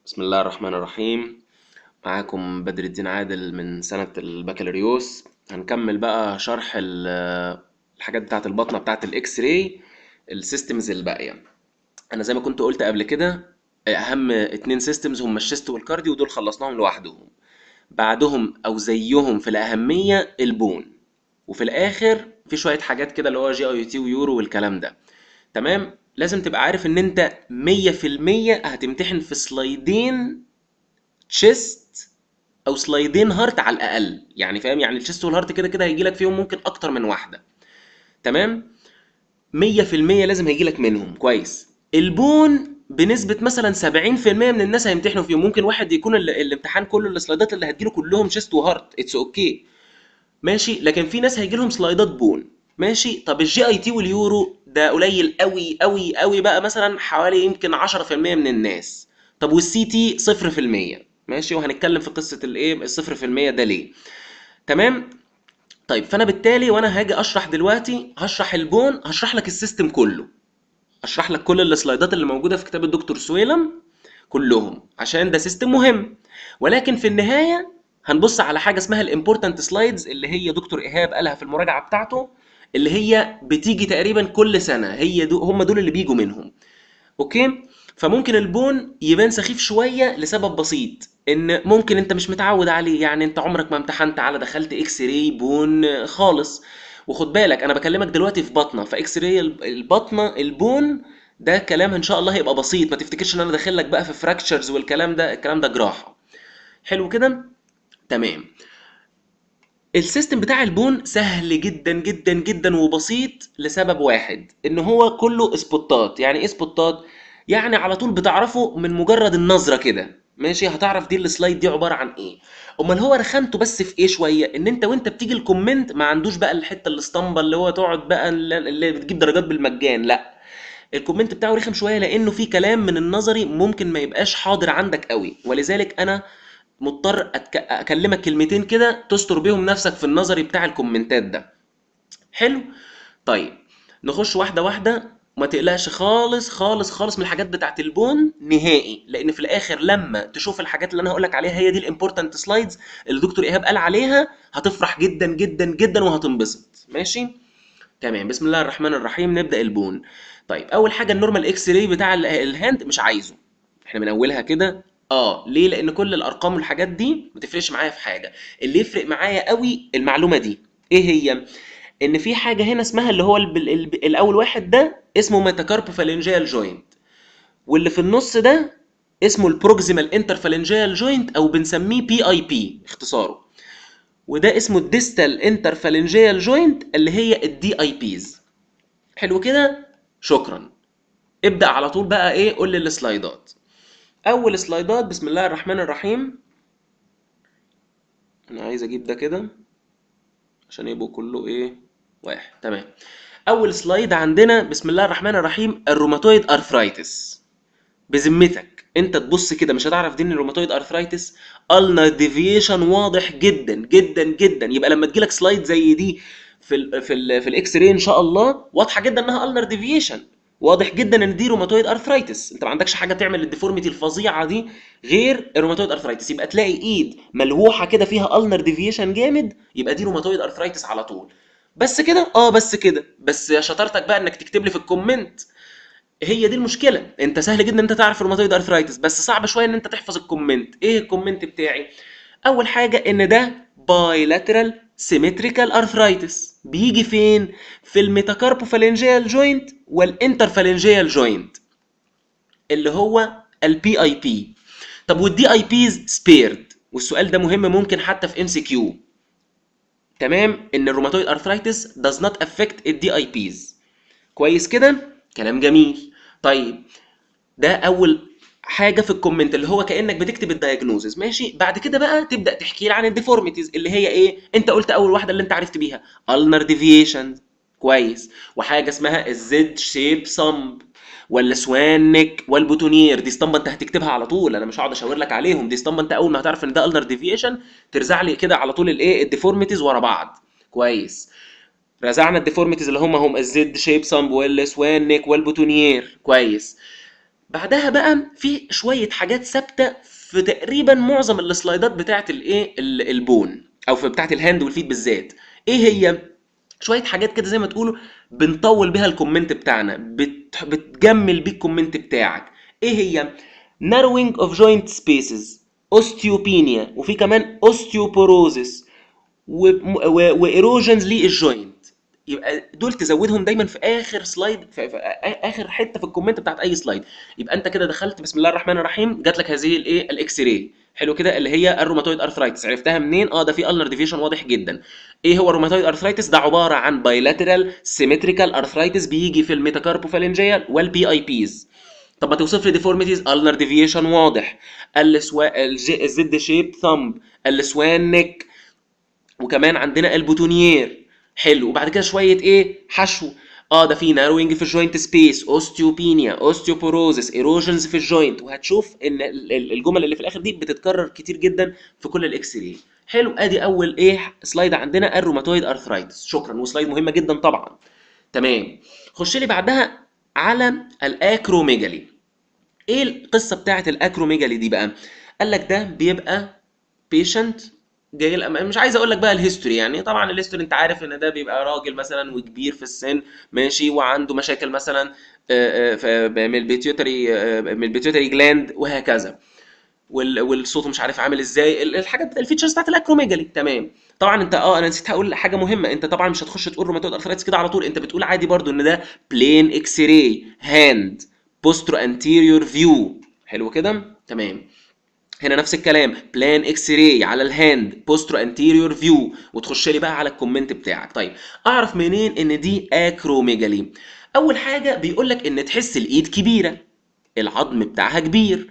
بسم الله الرحمن الرحيم معاكم بدر الدين عادل من سنة البكالوريوس هنكمل بقى شرح ال- الحاجات بتاعة البطنة بتاعة الإكس راي السيستمز الباقية أنا زي ما كنت قلت قبل كده أهم اتنين سيستمز هما الشيست والكارديو ودول خلصناهم لوحدهم بعدهم أو زيهم في الأهمية البون وفي الآخر في شوية حاجات كده اللي هو جي أي تي ويورو والكلام ده تمام لازم تبقى عارف ان انت مية في المية هتمتحن في سلايدين تشيست او سلايدين هارت على الاقل يعني فاهم يعني التشيست والهارت كده كده هيجي لك فيهم ممكن اكتر من واحدة تمام مية في المية لازم هيجي لك منهم كويس البون بنسبة مثلا 70% من الناس هيمتحنوا فيهم ممكن واحد يكون ال- الامتحان كله السلايدات اللي هتجيله كلهم تشيست وهارت اتس اوكي ماشي لكن في ناس هيجي لهم سلايدات بون ماشي طب الجي اي تي واليورو ده قليل قوي قوي قوي بقى مثلا حوالي يمكن 10% من الناس طب والسي تي 0% ماشي وهنتكلم في قصة الايه ال 0% ده ليه تمام طيب فانا بالتالي وانا هاجي اشرح دلوقتي هشرح البون هشرح لك السيستم كله اشرح لك كل السلايدات اللي موجودة في كتاب الدكتور سويلم كلهم عشان ده سيستم مهم ولكن في النهاية هنبص على حاجة اسمها الامبورتنت سلايدز اللي هي دكتور إيهاب قالها في المراجعة بتاعته اللي هي بتيجي تقريبا كل سنة هي دو هم دول اللي بيجوا منهم اوكي فممكن البون يبان سخيف شوية لسبب بسيط ان ممكن انت مش متعود عليه يعني انت عمرك ما امتحنت على دخلت اكس راي بون خالص وخد بالك انا بكلمك دلوقتي في بطنه فاكس راي البطنه البون ده كلام ان شاء الله هيبقى بسيط ما تفتكرش ان انا داخل لك بقى في فراكتشرز والكلام ده الكلام ده جراحه حلو كده تمام السيستم بتاع البون سهل جدا جدا جدا وبسيط لسبب واحد ان هو كله سبوتات يعني ايه سبوتات يعني على طول بتعرفه من مجرد النظره كده ماشي هتعرف دي السلايد دي عباره عن ايه امال هو رخامته بس في ايه شويه ان انت وانت بتيجي الكومنت ما عندوش بقى الحته الاسطمبه اللي هو تقعد بقى اللي بتجيب درجات بالمجان لا الكومنت بتاعه رخم شويه لانه في كلام من النظري ممكن ما يبقاش حاضر عندك قوي ولذلك انا مضطر أتك... اكلمك كلمتين كده تستر بيهم نفسك في النظري بتاع الكومنتات ده حلو طيب نخش واحده واحده وما تقلقش خالص خالص خالص من الحاجات بتاعت البون نهائي لان في الاخر لما تشوف الحاجات اللي انا هقول لك عليها هي دي الامبورتنت سلايدز اللي دكتور ايهاب قال عليها هتفرح جدا جدا جدا وهتنبسط ماشي تمام بسم الله الرحمن الرحيم نبدا البون طيب اول حاجه النورمال اكس راي بتاع ال- الهاند مش عايزه احنا من اولها كده اه ليه لان كل الارقام والحاجات دي ما تفرقش معايا في حاجه اللي يفرق معايا قوي المعلومه دي ايه هي ان في حاجه هنا اسمها اللي هو ال- ال- الاول واحد ده اسمه ميتاكاربوفالنجيال جوينت واللي في النص ده اسمه البروكسيمال انترفالنجيال جوينت او بنسميه بي اي بي اختصاره وده اسمه الديستال انترفالنجيال جوينت اللي هي الدي اي بيز حلو كده شكرا ابدا على طول بقى ايه قول لي السلايدات اول سلايدات بسم الله الرحمن الرحيم انا عايز اجيب ده كده عشان يبقوا كله ايه واحد تمام اول سلايد عندنا بسم الله الرحمن الرحيم الروماتويد ارثرايتس بذمتك انت تبص كده مش هتعرف دي ان الروماتويد ارثرايتس النر ديفيشن واضح جدا جدا جدا يبقى لما تجيلك سلايد زي دي في ال في ال في الاكس راي ان شاء الله واضحه جدا انها النر ديفيشن واضح جدا ان دي روماتويد ارثرايتس انت ما عندكش حاجه تعمل الديفورميتي الفظيعه دي غير الروماتويد ارثرايتس يبقى تلاقي ايد ملوحه كده فيها النر ديفيشن جامد يبقى دي روماتويد ارثرايتس على طول بس كده اه بس كده بس يا شطارتك بقى انك تكتب لي في الكومنت هي دي المشكله انت سهل جدا ان انت تعرف الروماتويد ارثرايتس بس صعب شويه ان انت تحفظ الكومنت ايه الكومنت بتاعي اول حاجه ان ده بايلاترال سيمتريكال ارثرايتس بيجي فين في الميتاكاربوفالنجيال جوينت والانترفالنجيال جوينت اللي هو البي اي بي طب والدي اي بيز سبيرد والسؤال ده مهم ممكن حتى في ام سي كيو تمام ان الروماتويد ارثرايتس does not affect الدي اي بيز كويس كده كلام جميل طيب ده اول حاجه في الكومنت اللي هو كانك بتكتب الدايجنوزز ماشي بعد كده بقى تبدا تحكي لي عن الديفورميتيز اللي هي ايه انت قلت اول واحده اللي انت عرفت بيها النر ديفيشن كويس وحاجه اسمها الزد شيب صمب ولا سوان نيك والبوتونير دي اسطمبه انت هتكتبها على طول انا مش هقعد اشاور لك عليهم دي اسطمبه انت اول ما هتعرف ان ده النر ديفيشن ترزع لي كده على طول الايه الديفورميتيز ورا بعض كويس رزعنا الديفورميتيز اللي هم هم الزد شيب صمب والسوان نيك والبوتونير كويس بعدها بقى في شويه حاجات ثابته في تقريبا معظم السلايدات بتاعه الايه ال- البون او في بتاعه الهاند والفيت بالذات ايه هي شويه حاجات كده زي ما تقولوا بنطول بيها الكومنت بتاعنا بت... بتجمل بيه الكومنت بتاعك ايه هي narrowing of joint spaces osteopenia وفي كمان osteoporosis وايروجنز للجوينت يبقى دول تزودهم دايما في اخر سلايد في, في آ- اخر حته في الكومنت بتاعت اي سلايد يبقى انت كده دخلت بسم الله الرحمن الرحيم جات لك هذه الايه الاكس راي حلو كده اللي هي الروماتويد ارثرايتس عرفتها منين اه ده في النر ديفيشن واضح جدا ايه هو الروماتويد ارثرايتس ده عباره عن بايلاترال سيمتريكال ارثرايتس بيجي في الميتاكاربوفالنجيال والبي اي بيز طب ما توصف لي ديفورميتيز النر ديفيشن واضح السوا الج- الزد شيب ثمب السوان نيك وكمان عندنا البوتونيير حلو وبعد كده شويه ايه حشو اه ده في ناروينج في الجوينت سبيس اوستيوبينيا اوستيوبوروزس ايروجنز في الجوينت وهتشوف ان ال- ال- الجمل اللي في الاخر دي بتتكرر كتير جدا في كل الاكس راي حلو ادي اول ايه سلايد عندنا الروماتويد ارثرايتس شكرا وسلايد مهمه جدا طبعا تمام خش لي بعدها على الاكروميجالي ايه القصه بتاعت الاكروميجالي دي بقى قال لك ده بيبقى بيشنت جاي لأ- مش عايز اقول لك بقى الهيستوري يعني طبعا الهيستوري انت عارف ان ده بيبقى راجل مثلا وكبير في السن ماشي وعنده مشاكل مثلا آه، آه، ف- من البيتيوتري آه، من البيتيوتري جلاند وهكذا وال- والصوت مش عارف عامل ازاي ال- الحاجات الفيتشرز بتاعت الاكروميجالي تمام طبعا انت اه انا نسيت هقول حاجه مهمه انت طبعا مش هتخش تقول روماتويد ارثرايتس كده على طول انت بتقول عادي برضو ان ده بلين اكس راي هاند بوسترو انتيريور فيو حلو كده تمام هنا نفس الكلام بلان اكس راي على الهاند بوسترو انتيريور فيو وتخش لي بقى على الكومنت بتاعك طيب اعرف منين ان دي اكروميجالي اول حاجه بيقول لك ان تحس الايد كبيره العظم بتاعها كبير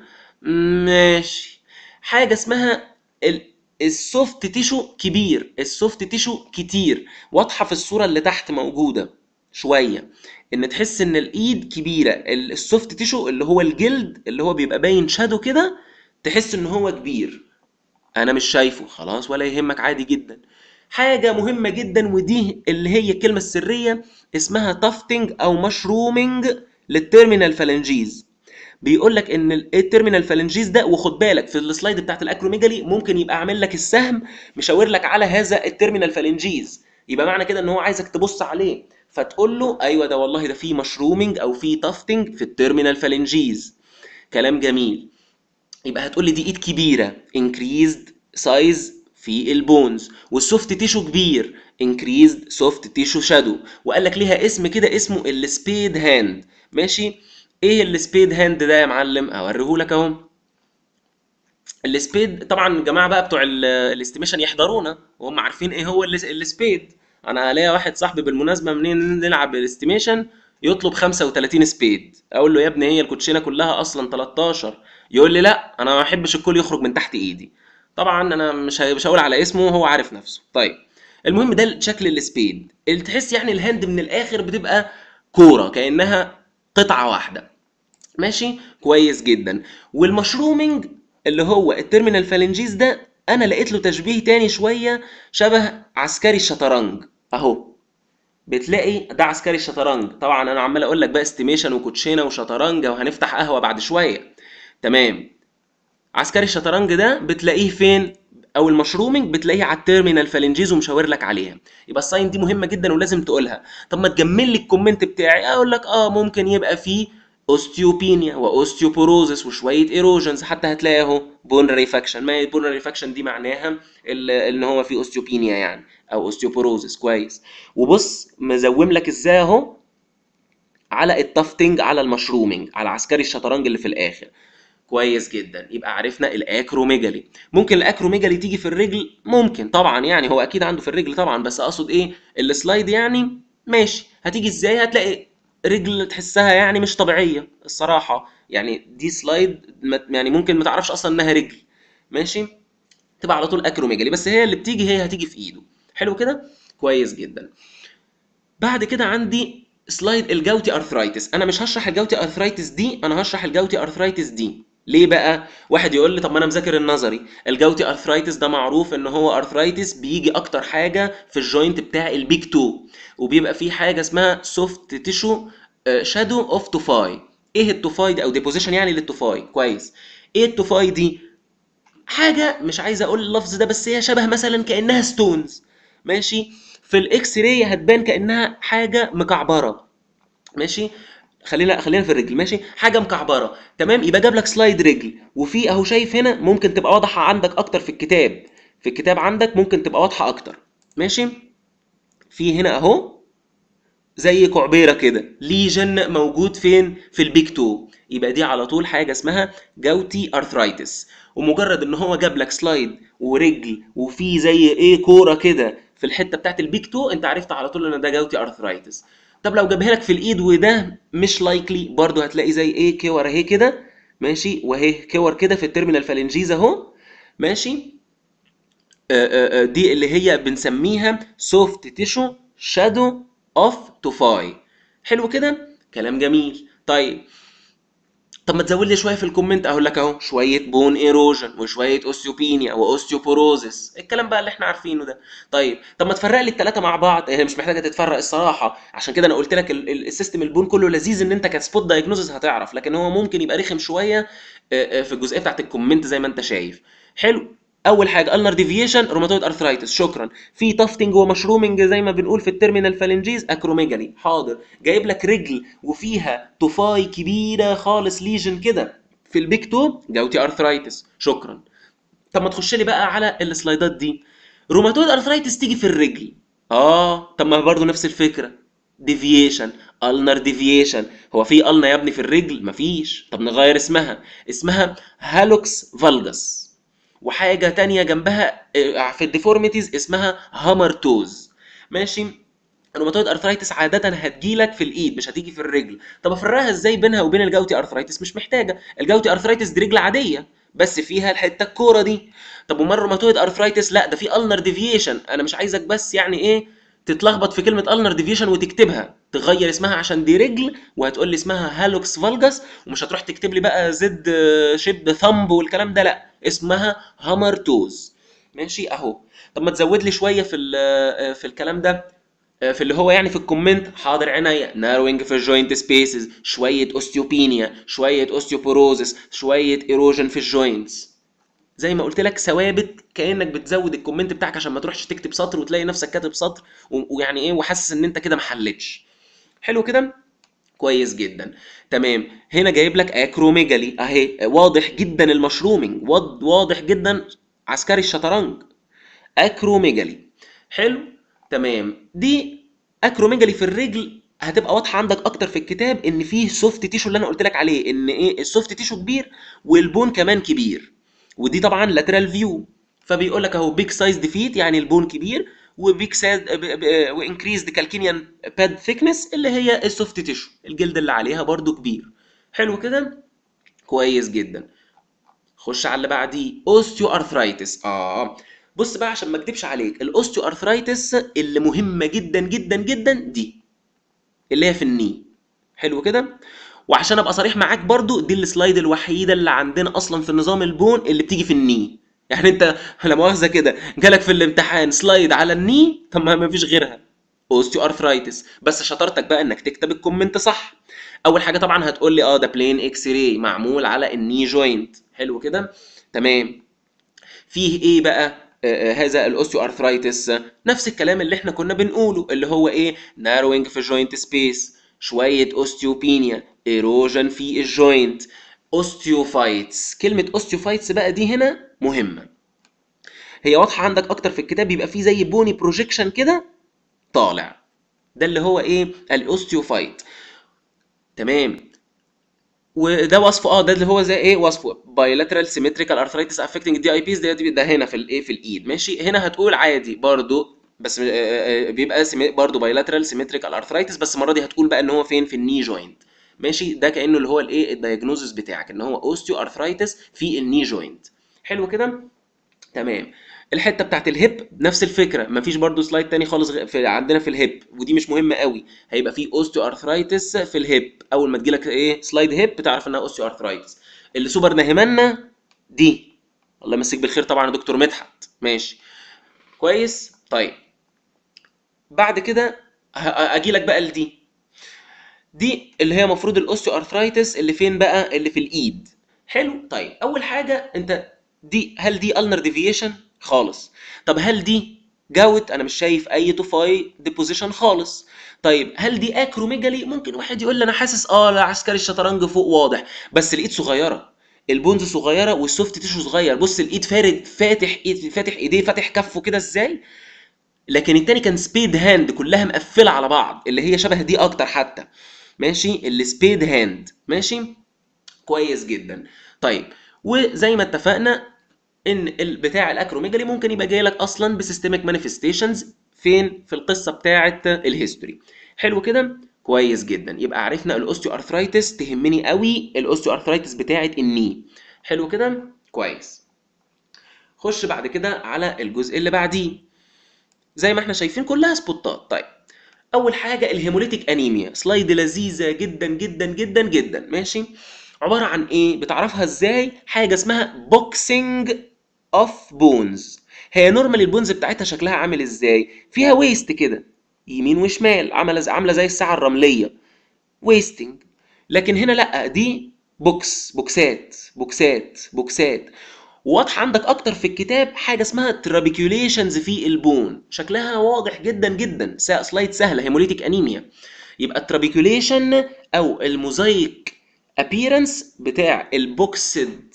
ماشي حاجه اسمها ال- السوفت تيشو كبير السوفت تيشو كتير واضحه في الصوره اللي تحت موجوده شويه ان تحس ان الايد كبيره ال- السوفت تيشو اللي هو الجلد اللي هو بيبقى باين شادو كده تحس ان هو كبير انا مش شايفه خلاص ولا يهمك عادي جدا حاجة مهمة جدا ودي اللي هي الكلمة السرية اسمها تافتنج او مشرومنج للتيرمينال فالنجيز بيقول لك ان ال- التيرمينال فالنجيز ده وخد بالك في السلايد بتاعت الاكروميجالي ممكن يبقى عامل لك السهم مشاور لك على هذا التيرمينال فالنجيز يبقى معنى كده ان هو عايزك تبص عليه فتقول له ايوه ده والله ده فيه مشرومنج او فيه تافتنج في التيرمينال فالنجيز كلام جميل يبقى هتقول لي دي ايد كبيره increased size في البونز والسوفت تيشو كبير increased soft tissue shadow وقال لك ليها اسم كده اسمه السبيد هاند ماشي ايه السبيد هاند ده يا معلم اوريهولك اهو السبيد طبعا الجماعه بقى بتوع ال- الاستيميشن يحضرونا وهم عارفين ايه هو الس- السبيد انا ليا واحد صاحبي بالمناسبه منين نلعب الاستيميشن يطلب 35 سبيد اقول له يا ابني هي الكوتشينه كلها اصلا 13 يقول لي لا انا ما بحبش الكل يخرج من تحت ايدي طبعا انا مش ه- مش هقول على اسمه هو عارف نفسه طيب المهم ده شكل السبيد اللي تحس يعني الهاند من الاخر بتبقى كوره كانها قطعه واحده ماشي كويس جدا والمشرومنج اللي هو التيرمينال فالنجيز ده انا لقيت له تشبيه تاني شويه شبه عسكري الشطرنج اهو بتلاقي ده عسكري الشطرنج طبعا انا عمال اقول لك بقى استيميشن وكوتشينه وشطرنج وهنفتح قهوه بعد شويه تمام عسكري الشطرنج ده بتلاقيه فين او المشرومنج بتلاقيه على التيرمينال فالنجيز ومشاور لك عليها يبقى الساين دي مهمه جدا ولازم تقولها طب ما تجمل لي الكومنت بتاعي اقول لك اه ممكن يبقى فيه اوستيوبينيا واوستيوبوروزس وشويه ايروجنز حتى هتلاقي اهو بون ريفاكشن ما البون ريفاكشن دي معناها ال- ان هو في اوستيوبينيا يعني او اوستيوبوروزس كويس وبص مزوم لك ازاي اهو على التافتنج على المشرومنج على عسكري الشطرنج اللي في الاخر كويس جدا يبقى عرفنا الاكروميجالي ممكن الاكروميجالي تيجي في الرجل ممكن طبعا يعني هو اكيد عنده في الرجل طبعا بس اقصد ايه السلايد يعني ماشي هتيجي ازاي هتلاقي رجل تحسها يعني مش طبيعيه الصراحه يعني دي سلايد ما- يعني ممكن ما تعرفش اصلا انها رجل ماشي تبقى على طول اكروميجالي بس هي اللي بتيجي هي هتيجي في ايده حلو كده كويس جدا بعد كده عندي سلايد الجوتي ارثرايتس انا مش هشرح الجوتي ارثرايتس دي انا هشرح الجوتي ارثرايتس دي ليه بقى واحد يقول لي طب ما انا مذاكر النظري الجوتي ارثرايتس ده معروف ان هو ارثرايتس بيجي اكتر حاجه في الجوينت بتاع البيك تو وبيبقى فيه حاجه اسمها سوفت تيشو شادو اوف توفاي ايه التوفاي دي او ديبوزيشن يعني للتوفاي كويس ايه التوفاي دي حاجه مش عايز اقول اللفظ ده بس هي شبه مثلا كانها ستونز ماشي في الاكس راي هتبان كانها حاجه مكعبره ماشي خلينا خلينا في الرجل ماشي حاجه مكعبره تمام يبقى جاب لك سلايد رجل وفي اهو شايف هنا ممكن تبقى واضحه عندك اكتر في الكتاب في الكتاب عندك ممكن تبقى واضحه اكتر ماشي في هنا اهو زي كعبيره كده ليجن موجود فين في البيك تو يبقى دي على طول حاجه اسمها جوتي ارثرايتس ومجرد ان هو جاب لك سلايد ورجل وفي زي ايه كوره كده في الحته بتاعت البيك تو انت عرفت على طول ان ده جوتي ارثرايتس طب لو جابها لك في الايد وده مش لايكلي برضو هتلاقي زي ايه كور اهي كده ماشي واهي كور كده في التيرمينال فالنجيز اهو ماشي آه، آه، دي اللي هي بنسميها سوفت تيشو شادو اوف توفاي حلو كده كلام جميل طيب طب ما تزود لي شويه في الكومنت اقول لك اهو شويه بون ايروجن وشويه اوستيوبينيا واوستيوبوروزس الكلام بقى اللي احنا عارفينه ده طيب طب ما تفرق لي الثلاثه مع بعض هي مش محتاجه تتفرق الصراحه عشان كده انا قلت لك ال- ال- السيستم البون كله لذيذ ان انت كسبوت دايجنوزس هتعرف لكن هو ممكن يبقى رخم شويه آه، آه، في الجزئيه بتاعت الكومنت زي ما انت شايف حلو اول حاجه النر ديفيشن روماتويد ارثرايتس شكرا في تافتنج ومشرومنج زي ما بنقول في التيرمينال فالنجيز اكروميجالي حاضر جايب لك رجل وفيها طفاي كبيره خالص ليجن كده في البيك تو جوتي ارثرايتس شكرا طب ما تخش لي بقى على السلايدات دي روماتويد ارثرايتس تيجي في الرجل اه طب ما برضه نفس الفكره ديفيشن النر ديفيشن هو في النا يا ابني في الرجل مفيش طب نغير اسمها اسمها هالوكس فالجس وحاجه تانية جنبها آه، في الديفورميتيز اسمها هامرتوز ماشي الروماتويد ارثرايتس عاده هتجيلك في الايد مش هتيجي في الرجل طب افرقها ازاي بينها وبين الجوتي ارثرايتس مش محتاجه الجوتي ارثرايتس دي رجل عاديه بس فيها الحته الكوره دي طب امال الروماتويد ارثرايتس لا ده في النر ديفيشن انا مش عايزك بس يعني ايه تتلخبط في كلمه النر ديفيشن وتكتبها تغير اسمها عشان دي رجل وهتقول لي اسمها هالوكس فالجس ومش هتروح تكتب لي بقى زد آه، شيب ثمب والكلام ده لا اسمها هامرتوز ماشي اهو طب ما تزود لي شويه في ال- آه، في الكلام ده آه، في اللي هو يعني في الكومنت حاضر عينيا ناروينج في الجوينت سبيسز شويه اوستيوبينيا شويه اوستيوبوروزس شويه ايروجن في الجوينتس زي ما قلت لك ثوابت كانك بتزود الكومنت بتاعك عشان ما تروحش تكتب سطر وتلاقي نفسك كاتب سطر و- ويعني ايه وحاسس ان انت كده ما حلتش حلو كده كويس جدا تمام هنا جايب لك اكروميجالي اهي واضح جدا المشرومنج واض- واضح جدا عسكري الشطرنج اكروميجالي حلو تمام دي اكروميجالي في الرجل هتبقى واضحه عندك اكتر في الكتاب ان فيه سوفت تيشو اللي انا قلت لك عليه ان ايه السوفت تيشو كبير والبون كمان كبير ودي طبعا لاترال فيو فبيقول لك اهو بيج سايز ديفيت يعني البون كبير وبيج سايز وانكريزد كالكينيان باد ثيكنس اللي هي السوفت تيشو الجلد اللي عليها برضو كبير حلو كده كويس جدا خش على اللي بعديه اوستيو ارثرايتس اه بص بقى عشان ما اكدبش عليك الاوستيو ارثرايتس اللي مهمه جدا جدا جدا دي اللي هي في الني حلو كده وعشان ابقى صريح معاك برضو دي السلايد الوحيده اللي عندنا اصلا في نظام البون اللي بتيجي في الني يعني انت لا مؤاخذه كده جالك في الامتحان سلايد على الني طب ما فيش غيرها اوستيو ارثرايتس بس شطارتك بقى انك تكتب الكومنت صح اول حاجه طبعا هتقول لي اه ده بلين اكس راي معمول على الني جوينت حلو كده تمام فيه ايه بقى آه، آه، هذا الاوستيو ارثرايتس نفس الكلام اللي احنا كنا بنقوله اللي هو ايه ناروينج في جوينت سبيس شويه اوستيوبينيا ايروجن في الجوينت اوستيوفايتس كلمه اوستيوفايتس بقى دي هنا مهمه هي واضحه عندك اكتر في الكتاب بيبقى فيه زي بوني بروجيكشن كده طالع ده اللي هو ايه الاوستيوفايت تمام وده وصفه اه ده اللي هو زي ايه وصفه بايلاترال سيمتريكال ارثرايتس افكتنج دي اي بيز ده ده هنا في الايه في الايد ماشي هنا هتقول عادي برضو بس آه، آه، بيبقى سيمي- برضو بايلاترال سيمتريكال ارثرايتس بس المره دي هتقول بقى ان هو فين في الني جوينت ماشي ده كانه اللي هو الايه الدايجنوزس بتاعك ان هو اوستيو ارثرايتس في الني جوينت حلو كده تمام الحته بتاعت الهيب نفس الفكره مفيش برضو سلايد تاني خالص غ- في عندنا في الهيب ودي مش مهمه قوي هيبقى في اوستيو ارثرايتس في الهيب اول ما تجيلك ايه سلايد هيب بتعرف انها اوستيو ارثرايتس اللي سوبر ناهمنا دي الله يمسيك بالخير طبعا يا دكتور مدحت ماشي كويس طيب بعد كده ه- اجي لك بقى لدي دي اللي هي مفروض الاوستيو ارثرايتس اللي فين بقى اللي في الايد حلو طيب اول حاجه انت دي هل دي النر ديفيشن خالص طب هل دي جاوت انا مش شايف اي توفاي ديبوزيشن خالص طيب هل دي اكروميجالي ممكن واحد يقول لي انا حاسس اه لا عسكري الشطرنج فوق واضح بس الايد صغيره البونز صغيره والسوفت تيشو صغير بص الايد فارد فاتح ايد فاتح ايديه فاتح كفه كده ازاي لكن التاني كان سبيد هاند كلها مقفله على بعض اللي هي شبه دي اكتر حتى ماشي السبيد هاند ماشي كويس جدا طيب وزي ما اتفقنا ان ال- بتاع الاكروميجالي ممكن يبقى جاي لك اصلا بسيستميك مانيفستيشنز فين في القصه بتاعه الهيستوري حلو كده كويس جدا يبقى عرفنا الاوستيو ارثرايتس تهمني قوي الاوستيو ارثرايتس بتاعه الني حلو كده كويس خش بعد كده على الجزء اللي بعديه زي ما احنا شايفين كلها سبوتات طيب اول حاجه الهيموليتيك انيميا سلايد لذيذه جدا جدا جدا جدا ماشي عباره عن ايه بتعرفها ازاي حاجه اسمها بوكسنج اوف بونز هي نورمال البونز بتاعتها شكلها عامل ازاي فيها ويست كده يمين وشمال عامله زي عامله زي الساعه الرمليه ويستنج لكن هنا لا دي بوكس بوكسات بوكسات بوكسات واضحه عندك اكتر في الكتاب حاجه اسمها ترابيكيوليشنز في البون شكلها واضح جدا جدا سا- سلايد سهله هيموليتيك انيميا يبقى الترابيكيوليشن او الموزايك ابييرنس بتاع البوكسد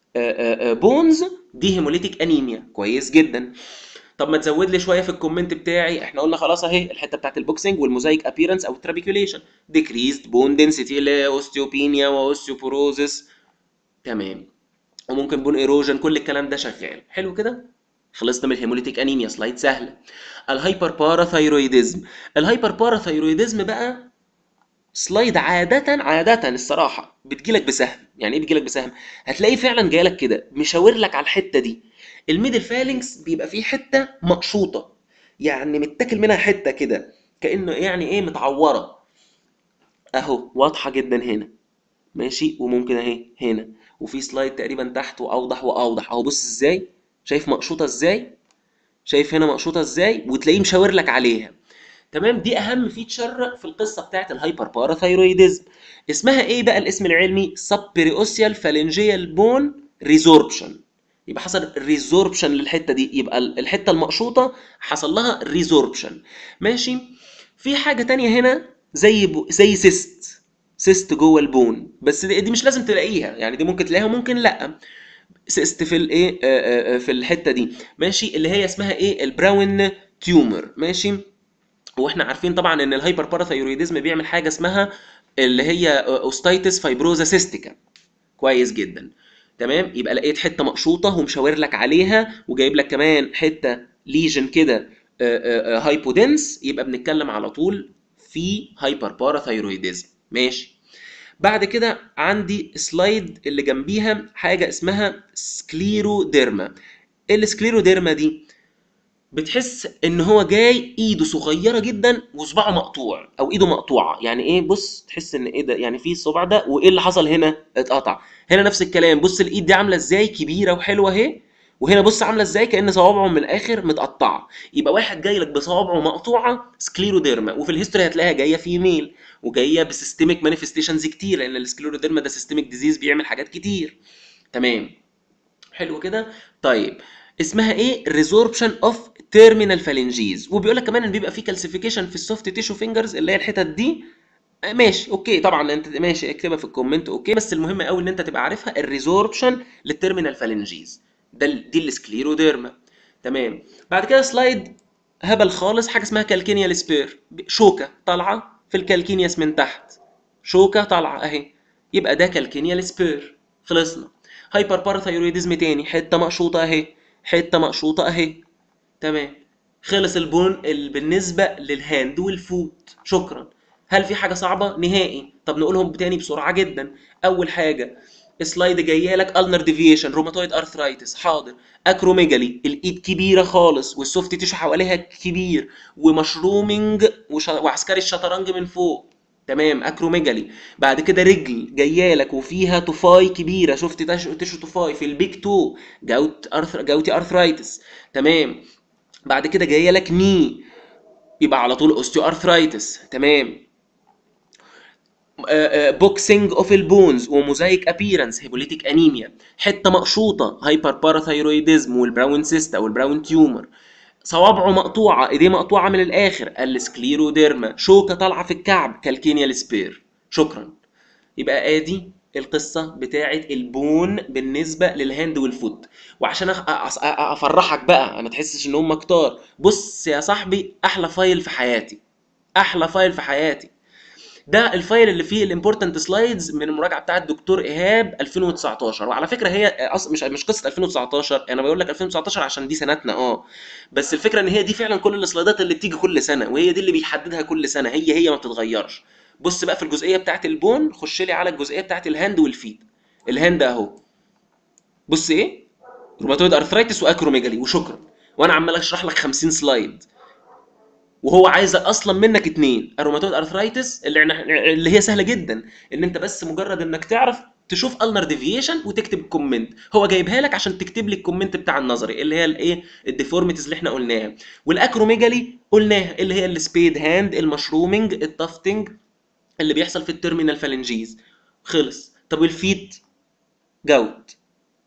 بونز دي هيموليتيك انيميا كويس جدا طب ما تزود لي شويه في الكومنت بتاعي احنا قلنا خلاص اهي الحته بتاعت البوكسنج والموزايك ابييرنس او الترابيكيوليشن ديكريزد بون دنسيتي اللي هي اوستيوبينيا واوستيوبوروزس تمام وممكن بون ايروجن كل الكلام ده شغال حلو كده خلصنا من الهيموليتيك انيميا سلايد سهله الهايبر باراثايرويدزم الهايبر باراثايرويدزم بقى سلايد عادة عادة الصراحة بتجيلك بسهم، يعني ايه بتجيلك بسهم؟ هتلاقيه فعلا جايلك كده مشاور لك على الحتة دي. الميدل فالنكس بيبقى فيه حتة مقشوطة، يعني متاكل منها حتة كده، كأنه يعني ايه متعورة. اهو واضحة جدا هنا. ماشي وممكن اهي هنا وفي سلايد تقريبا تحت واوضح واوضح اهو بص ازاي؟ شايف مقشوطة ازاي؟ شايف هنا مقشوطة ازاي؟ وتلاقيه مشاور لك عليها. تمام دي اهم فيتشر في القصه بتاعت الهايبر باراثايرويدزم اسمها ايه بقى الاسم العلمي سبريوسيال فالنجيال بون ريزوربشن يبقى حصل ريزوربشن للحته دي يبقى الحته المقشوطه حصل لها ريزوربشن ماشي في حاجه تانية هنا زي بو زي سيست سيست جوه البون بس دي, دي مش لازم تلاقيها يعني دي ممكن تلاقيها وممكن لا سيست في الايه آه، آه، آه، في الحته دي ماشي اللي هي اسمها ايه البراون تيومر ماشي واحنا عارفين طبعا ان الهايبر باراثايرويدزم بيعمل حاجه اسمها اللي هي اوستايتس فايبروزا سيستيكا كويس جدا تمام يبقى لقيت حته مقشوطه ومشاور لك عليها وجايب لك كمان حته ليجن كده هايبودنس يبقى بنتكلم على طول في هايبر باراثايرويدزم ماشي بعد كده عندي سلايد اللي جنبيها حاجه اسمها سكليروديرما ايه السكليروديرما دي بتحس ان هو جاي ايده صغيره جدا وصباعه مقطوع او ايده مقطوعه يعني ايه بص تحس ان ايه ده يعني في الصباع ده وايه اللي حصل هنا اتقطع هنا نفس الكلام بص الايد دي عامله ازاي كبيره وحلوه اهي وهنا بص عامله ازاي كان صوابعه من الاخر متقطعه يبقى واحد جاي لك بصوابعه مقطوعه سكليروديرما وفي الهيستوري هتلاقيها جايه فيميل وجايه بسيستميك مانيفستيشنز كتير لان السكليروديرما ده سيستميك ديزيز بيعمل حاجات كتير تمام حلو كده طيب اسمها ايه ريزوربشن اوف تيرمينال فالنجيز وبيقول لك كمان ان بيبقى في كالسيفيكيشن في السوفت تيشو فينجرز اللي هي الحتت دي آه، ماشي اوكي طبعا انت ماشي اكتبها في الكومنت اوكي بس المهم قوي ان انت تبقى عارفها الريزوربشن للتيرمينال فالنجيز ده ال- دي السكليروديرما تمام بعد كده سلايد هبل خالص حاجه اسمها كالكينيال سبير شوكه طالعه في الكالكينياس من تحت شوكه طالعه اهي يبقى ده كالكينيال سبير خلصنا هايبر باراثايرويدزم تاني حته مقشوطه اهي حته مقشوطه اهي تمام خلص البون ال- بالنسبه للهاند والفوت شكرا هل في حاجه صعبه نهائي طب نقولهم تاني بسرعه جدا اول حاجه سلايد جايه لك النر ديفيشن روماتويد ارثرايتس حاضر اكروميجالي الايد كبيره خالص والسوفت تيشو حواليها كبير ومشرومنج وش... وعسكري الشطرنج من فوق تمام اكروميجالي بعد كده رجل جايه لك وفيها طفاي كبيره شفت تش- تيشو طفاي في البيك تو جوت أرثر... جوتي ارثرايتس تمام بعد كده جايه لك ني يبقى على طول اوستيو ارثرايتس تمام بوكسنج اوف البونز وموزايك ابيرنس هيبوليتيك انيميا حته مقشوطه هايبر باراثايرويدزم والبراون سيستا والبراون تيومر صوابعه مقطوعه ايديه مقطوعه من الاخر السكليروديرما شوكه طالعه في الكعب كالكينيا السبير شكرا يبقى ادي القصه بتاعه البون بالنسبه للهاند والفوت وعشان أخ- أ- أ- افرحك بقى ما تحسش ان هم كتار بص يا صاحبي احلى فايل في حياتي احلى فايل في حياتي ده الفايل اللي فيه الامبورتنت سلايدز من المراجعه بتاعه الدكتور ايهاب 2019 وعلى فكره هي أص... مش مش قصه 2019 انا بقول لك 2019 عشان دي سنتنا اه بس الفكره ان هي دي فعلا كل السلايدات اللي بتيجي كل سنه وهي دي اللي بيحددها كل سنه هي هي ما بتتغيرش بص بقى في الجزئيه بتاعه البون خش لي على الجزئيه بتاعه الهاند والفيت الهاند اهو بص ايه روماتويد ارثرايتس واكروميجالي وشكرا وانا عمال اشرح لك 50 سلايد وهو عايز اصلا منك اتنين الروماتويد ارثرايتس اللي اللي هي سهله جدا ان انت بس مجرد انك تعرف تشوف النر ديفيشن وتكتب الكومنت هو جايبها لك عشان تكتب لي الكومنت بتاع النظري اللي هي الايه الديفورميتيز اللي احنا قلناها والاكروميجالي قلناها اللي هي السبيد هاند المشرومنج التافتنج اللي بيحصل في التيرمينال فالنجيز خلص طب والفيت جوت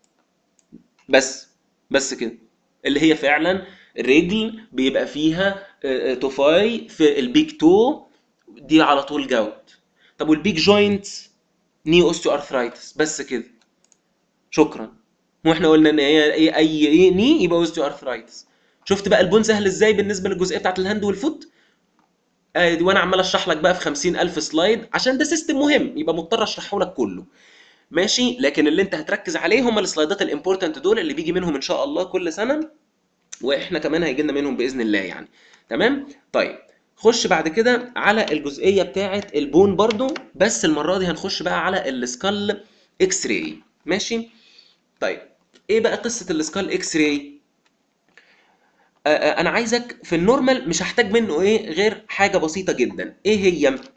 بس بس كده اللي هي فعلا رجل بيبقى فيها آه، آه، توفاي في البيك تو دي على طول جوت طب والبيك جوينت ني اوستيو ارثرايتس بس كده شكرا واحنا قلنا ان هي اي اي اي ني يبقى اوستيو ارثرايتس شفت بقى البون سهل ازاي بالنسبه للجزئيه بتاعت الهاند والفوت ادي وانا عمال اشرح لك بقى في 50000 سلايد عشان ده سيستم مهم يبقى مضطر اشرحه لك كله ماشي لكن اللي انت هتركز عليه هم السلايدات الامبورتنت دول اللي بيجي منهم ان شاء الله كل سنه واحنا كمان هيجي لنا منهم باذن الله يعني تمام طيب خش بعد كده على الجزئيه بتاعه البون برضو بس المره دي هنخش بقى على السكال اكس راي ماشي طيب ايه بقى قصه السكال اكس راي آه، آه، انا عايزك في النورمال مش هحتاج منه ايه غير حاجه بسيطه جدا ايه هي آه،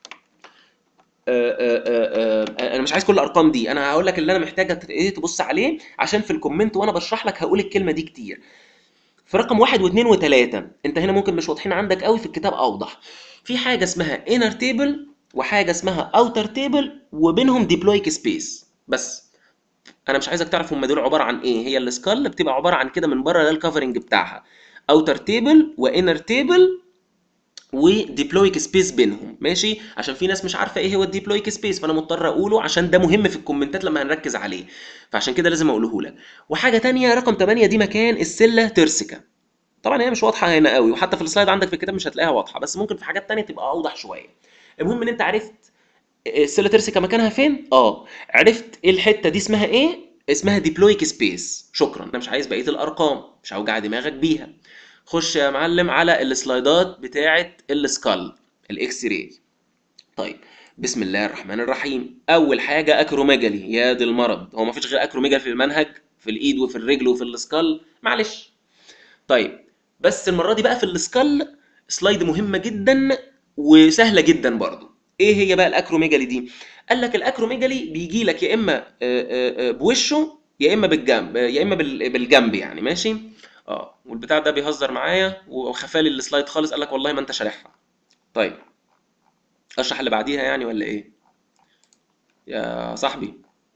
آه، آه، آه، انا مش عايز كل الارقام دي انا هقول لك اللي انا محتاجك ت- ايه تبص عليه عشان في الكومنت وانا بشرح لك هقول الكلمه دي كتير في رقم واحد واثنين وثلاثة انت هنا ممكن مش واضحين عندك قوي في الكتاب اوضح في حاجه اسمها inner table وحاجه اسمها outer table وبينهم diploic space بس انا مش عايزك تعرف هم دول عباره عن ايه هي السكال بتبقى عباره عن كده من بره ده الكفرنج بتاعها outer table وinner table وديبلويك سبيس بينهم ماشي عشان في ناس مش عارفه ايه هو الديبلويك سبيس فانا مضطر اقوله عشان ده مهم في الكومنتات لما هنركز عليه فعشان كده لازم اقوله لك وحاجه تانية رقم 8 دي مكان السله ترسكا طبعا هي مش واضحه هنا قوي وحتى في السلايد عندك في الكتاب مش هتلاقيها واضحه بس ممكن في حاجات تانية تبقى اوضح شويه المهم ان انت عرفت السله ترسكا مكانها فين اه عرفت ايه الحته دي اسمها ايه اسمها ديبلويك سبيس شكرا انا مش عايز بقيه الارقام مش هوجع دماغك بيها خش يا معلم على السلايدات بتاعه السكال الاكس راي طيب بسم الله الرحمن الرحيم اول حاجه اكروميجالي يا دي المرض هو ما فيش غير اكروميجالي في المنهج في الايد وفي الرجل وفي السكال معلش طيب بس المره دي بقى في السكال سلايد مهمه جدا وسهله جدا برضو ايه هي بقى الاكروميجالي دي قال لك الاكروميجالي بيجي لك يا اما آه، آه، آه، بوشه يا اما بالجنب آه، يا اما بال- بالجنب يعني ماشي اه والبتاع ده بيهزر معايا وخفالي السلايد خالص قال لك والله ما انت شارحها طيب اشرح اللي بعديها يعني ولا ايه يا صاحبي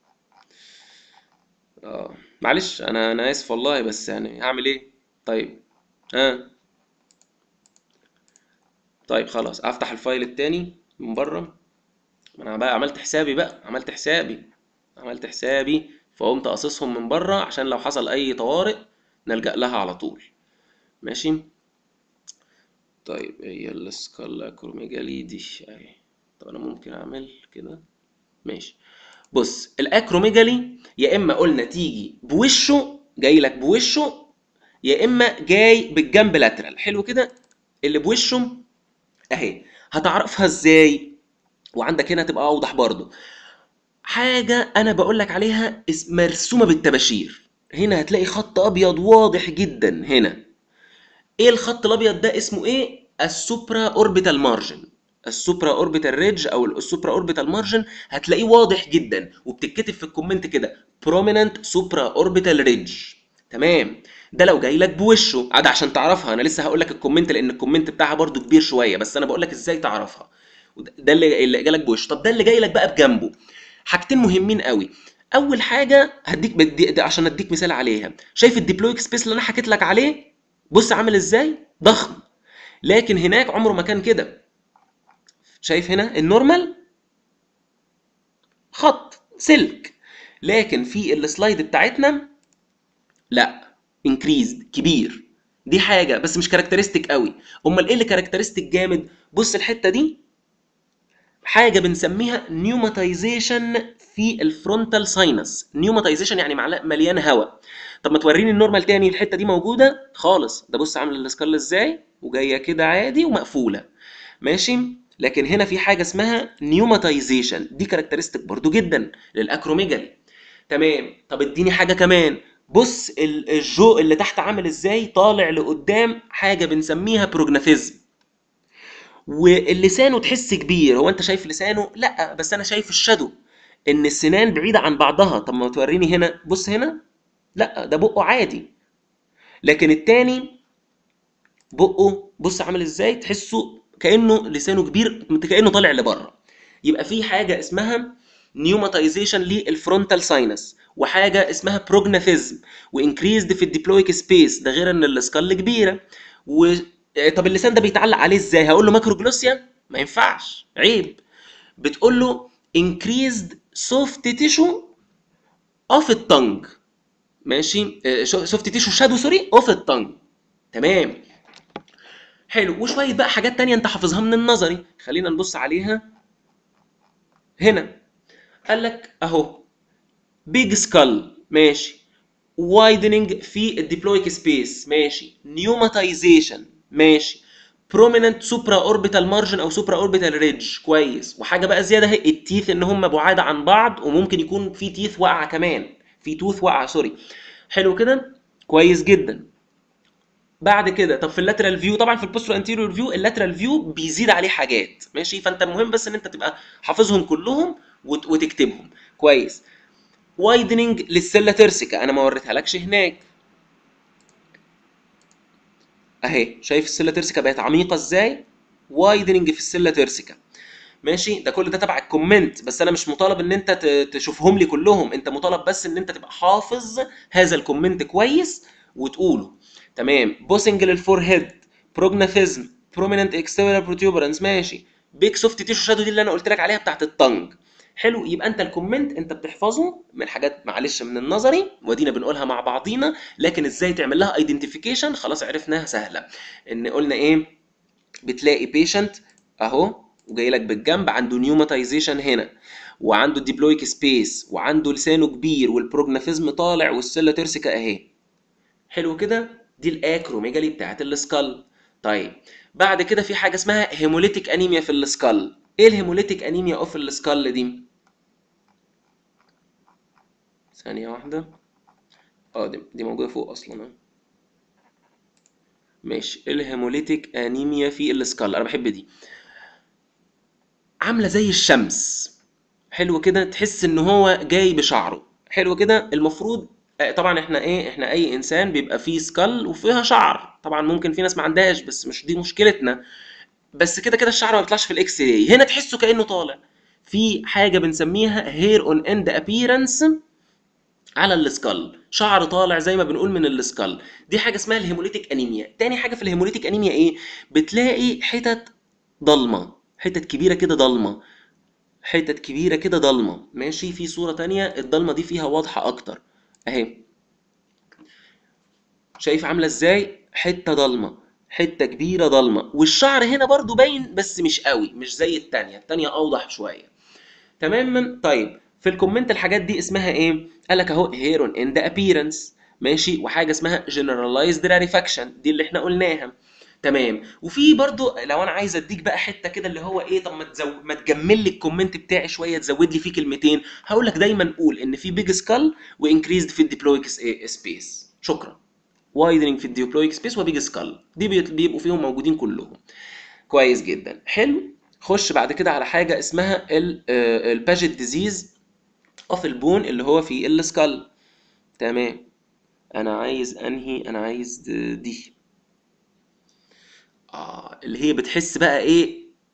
اه معلش انا انا اسف والله بس يعني هعمل ايه طيب ها طيب خلاص افتح الفايل التاني من بره ما انا بقى عملت حسابي بقى عملت حسابي عملت حسابي فقمت قاصصهم من بره عشان لو حصل اي طوارئ نلجأ لها على طول ماشي طيب هي السكالا كروميجالي دي اهي طب انا ممكن اعمل كده ماشي بص الاكروميجالي يا اما قلنا تيجي بوشه جاي لك بوشه يا اما جاي بالجنب لاترال حلو كده اللي بوشه اهي هتعرفها ازاي وعندك هنا تبقى اوضح برضو حاجه انا بقول لك عليها اس- مرسومه بالطباشير هنا هتلاقي خط ابيض واضح جدا هنا ايه الخط الابيض ده اسمه ايه السوبرا اوربيتال مارجن السوبرا اوربيتال ريدج او السوبرا اوربيتال مارجن هتلاقيه واضح جدا وبتتكتب في الكومنت كده prominent سوبرا اوربيتال ريدج تمام ده لو جاي لك بوشه عاد عشان تعرفها انا لسه هقول لك الكومنت لان الكومنت بتاعها برضو كبير شويه بس انا بقول لك ازاي تعرفها وده- ده اللي اللي جالك بوش طب ده اللي جاي لك بقى بجنبه حاجتين مهمين قوي اول حاجه هديك بدي ده عشان اديك مثال عليها شايف الديبلويك سبيس اللي انا حكيت لك عليه بص عامل ازاي ضخم لكن هناك عمره ما كان كده شايف هنا النورمال خط سلك لكن في السلايد بتاعتنا لا انكريزد كبير دي حاجه بس مش كاركترستيك قوي امال ايه اللي كاركترستيك جامد بص الحته دي حاجه بنسميها نيوماتيزيشن في الفرونتال ساينس نيوماتيزيشن يعني معلق- مليان هواء طب ما توريني النورمال تاني الحته دي موجوده خالص ده بص عامل السكال ازاي وجايه كده عادي ومقفوله ماشي لكن هنا في حاجه اسمها نيوماتيزيشن دي كاركترستيك برضو جدا للاكروميجالي تمام طب اديني حاجه كمان بص ال- الجو اللي تحت عامل ازاي طالع لقدام حاجه بنسميها بروجناثيزم واللسانه تحس كبير هو انت شايف لسانه لا بس انا شايف الشادو ان السنان بعيده عن بعضها طب ما توريني هنا بص هنا لا ده بقه عادي لكن التاني بقه بص عامل ازاي تحسه كانه لسانه كبير كانه طالع لبره يبقى في حاجه اسمها نيوماتيزيشن للفرونتال ساينس وحاجه اسمها بروجناثيزم وانكريزد في الديبلويك سبيس ده غير ان السكال كبيره و طب اللسان ده بيتعلق عليه ازاي هقول له ماكروجلوسيا ما ينفعش عيب بتقول له increased soft tissue of the tongue ماشي سوفت تيشو شادو سوري اوف التنج تمام حلو وشويه بقى حاجات تانية انت حافظها من النظري خلينا نبص عليها هنا قال لك اهو بيج سكال ماشي وايدنينج في الديبلويك سبيس ماشي نيوماتيزيشن ماشي بروميننت سوبرا اوربيتال مارجن او سوبرا اوربيتال ريدج كويس وحاجه بقى زياده اهي التيث ان هم بعاد عن بعض وممكن يكون في تيث واقعه كمان في توث واقعه سوري حلو كده كويس جدا بعد كده طب في اللاترال فيو طبعا في البوستر انتيريور فيو اللاترال فيو بيزيد عليه حاجات ماشي فانت المهم بس ان انت تبقى حافظهم كلهم وت- وتكتبهم كويس وايدنينج للسله ترسيكا انا ما وريتهالكش هناك اهي شايف السله ترسيكا بقت عميقه ازاي وايدنينج في السله ترسيكا ماشي ده كل ده تبع الكومنت بس انا مش مطالب ان انت ت- تشوفهم لي كلهم انت مطالب بس ان انت تبقى حافظ هذا الكومنت كويس وتقوله تمام بوسنج للفور هيد بروجناثيزم بروميننت اكسترنال بروتيوبرنس ماشي بيك سوفت تيشو شادو دي اللي انا قلت لك عليها بتاعت التنج حلو يبقى انت الكومنت انت بتحفظه من حاجات معلش من النظري ودينا بنقولها مع بعضينا لكن ازاي تعمل لها ايدنتيفيكيشن خلاص عرفناها سهله ان قلنا ايه بتلاقي بيشنت اهو وجاي لك بالجنب عنده نيوماتيزيشن هنا وعنده ديبلويك سبيس وعنده لسانه كبير والبروجناثيزم طالع والسله ترسيكا اهي حلو كده دي الاكروميجالي بتاعت السكال طيب بعد كده في حاجه اسمها هيموليتيك انيميا في السكال ايه الهيموليتيك انيميا اوف السكال دي ثانيه واحده اه دي, دي موجوده فوق اصلا أهو. ماشي الهيموليتيك انيميا في السكال انا بحب دي عامله زي الشمس حلو كده تحس ان هو جاي بشعره حلو كده المفروض آه، طبعا احنا ايه احنا اي انسان بيبقى فيه سكال وفيها شعر طبعا ممكن في ناس ما عندهاش بس مش دي مشكلتنا بس كده كده الشعر ما بيطلعش في الاكس راي هنا تحسه كانه طالع في حاجه بنسميها هير اون اند ابييرنس على السكال شعر طالع زي ما بنقول من السكال دي حاجه اسمها الهيموليتيك انيميا تاني حاجه في الهيموليتيك انيميا ايه بتلاقي حتت ضلمه حتت كبيره كده ضلمه حتت كبيره كده ضلمه ماشي في صوره تانية الضلمه دي فيها واضحه اكتر اهي شايف عامله ازاي حته ضلمه حته كبيره ضلمه والشعر هنا برضو باين بس مش قوي مش زي التانية التانية اوضح شويه تمام طيب في الكومنت الحاجات دي اسمها ايه قال لك اهو هيرون ان ذا ابييرنس ماشي وحاجه اسمها generalized rarefaction دي اللي احنا قلناها تمام وفي برضو لو انا عايز اديك بقى حته كده اللي هو ايه طب ما تزو... ما تجمل لي الكومنت بتاعي شويه تزود لي فيه كلمتين هقول لك دايما قول ان في بيج سكال وانكريزد في الديبلويك سبيس شكرا وايدنج في الديبلويك سبيس وبيج سكال دي بيت- بيبقوا فيهم موجودين كلهم كويس جدا حلو خش بعد كده على حاجه اسمها الباجيت ديزيز اوف البون اللي هو في السكال تمام انا عايز انهي انا عايز دي اه اللي هي بتحس بقى ايه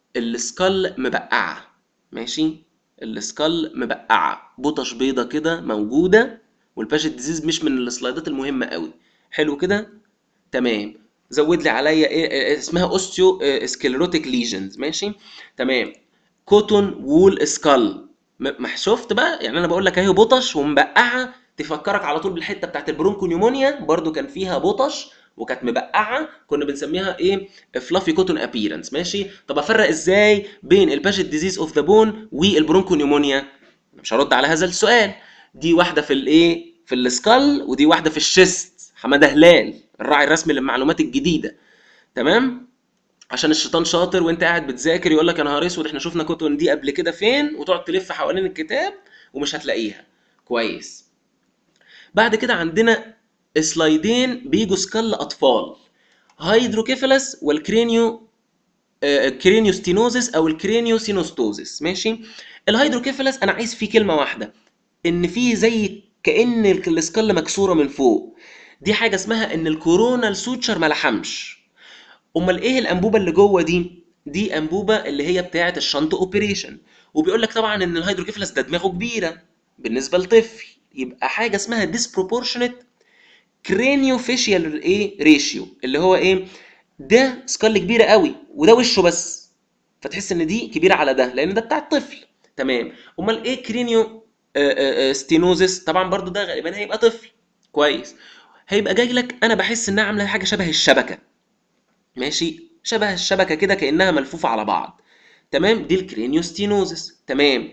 السكال مبقعه ماشي السكال مبقعه بطش بيضه كده موجوده والباشت ديزيز مش من السلايدات المهمه قوي حلو كده تمام زود لي عليا ايه إيه اسمها اوستيو سكليروتيك ليجنز ماشي تمام كوتون وول سكال ما شفت بقى يعني انا بقول لك اهي بطش ومبقعه تفكرك على طول بالحته بتاعت البرونكو نيومونيا برضو كان فيها بطش وكانت مبقعه كنا بنسميها ايه فلافي كوتون ابييرنس ماشي طب افرق ازاي بين الباشت ديزيز اوف ذا بون والبرونكو نيومونيا مش هرد على هذا السؤال دي واحده في الايه في السكال ودي واحده في الشيست حماده هلال الراعي الرسمي للمعلومات الجديده تمام عشان الشيطان شاطر وانت قاعد بتذاكر يقول لك يا نهار اسود احنا شفنا كوتون دي قبل كده فين وتقعد تلف حوالين الكتاب ومش هتلاقيها كويس بعد كده عندنا سلايدين بيجوا سكال اطفال هيدروكيفالس والكرينيو آه، كرينيوستينوزس او الكرينيوسينوستوزس ماشي الهيدروكيفالس انا عايز فيه كلمه واحده ان فيه زي كان السكال مكسوره من فوق دي حاجه اسمها ان الكورونال سوتشر ما لحمش امال ايه الانبوبه اللي جوه دي دي انبوبه اللي هي بتاعه الشنط اوبريشن وبيقول لك طبعا ان الهيدروكيفالس ده دماغه كبيره بالنسبه لطفل يبقى حاجه اسمها disproportionate كرينيو فيشيال ايه ريشيو اللي هو ايه ده سكال كبيره قوي وده وشه بس فتحس ان دي كبيره على ده لان ده بتاع الطفل تمام امال ايه كرينيو ستينوزس طبعا برضو ده غالبا هيبقى طفل كويس هيبقى جاي لك انا بحس انها عامله حاجه شبه الشبكه ماشي شبه الشبكه كده كانها ملفوفه على بعض تمام دي الكرينيوستينوزس تمام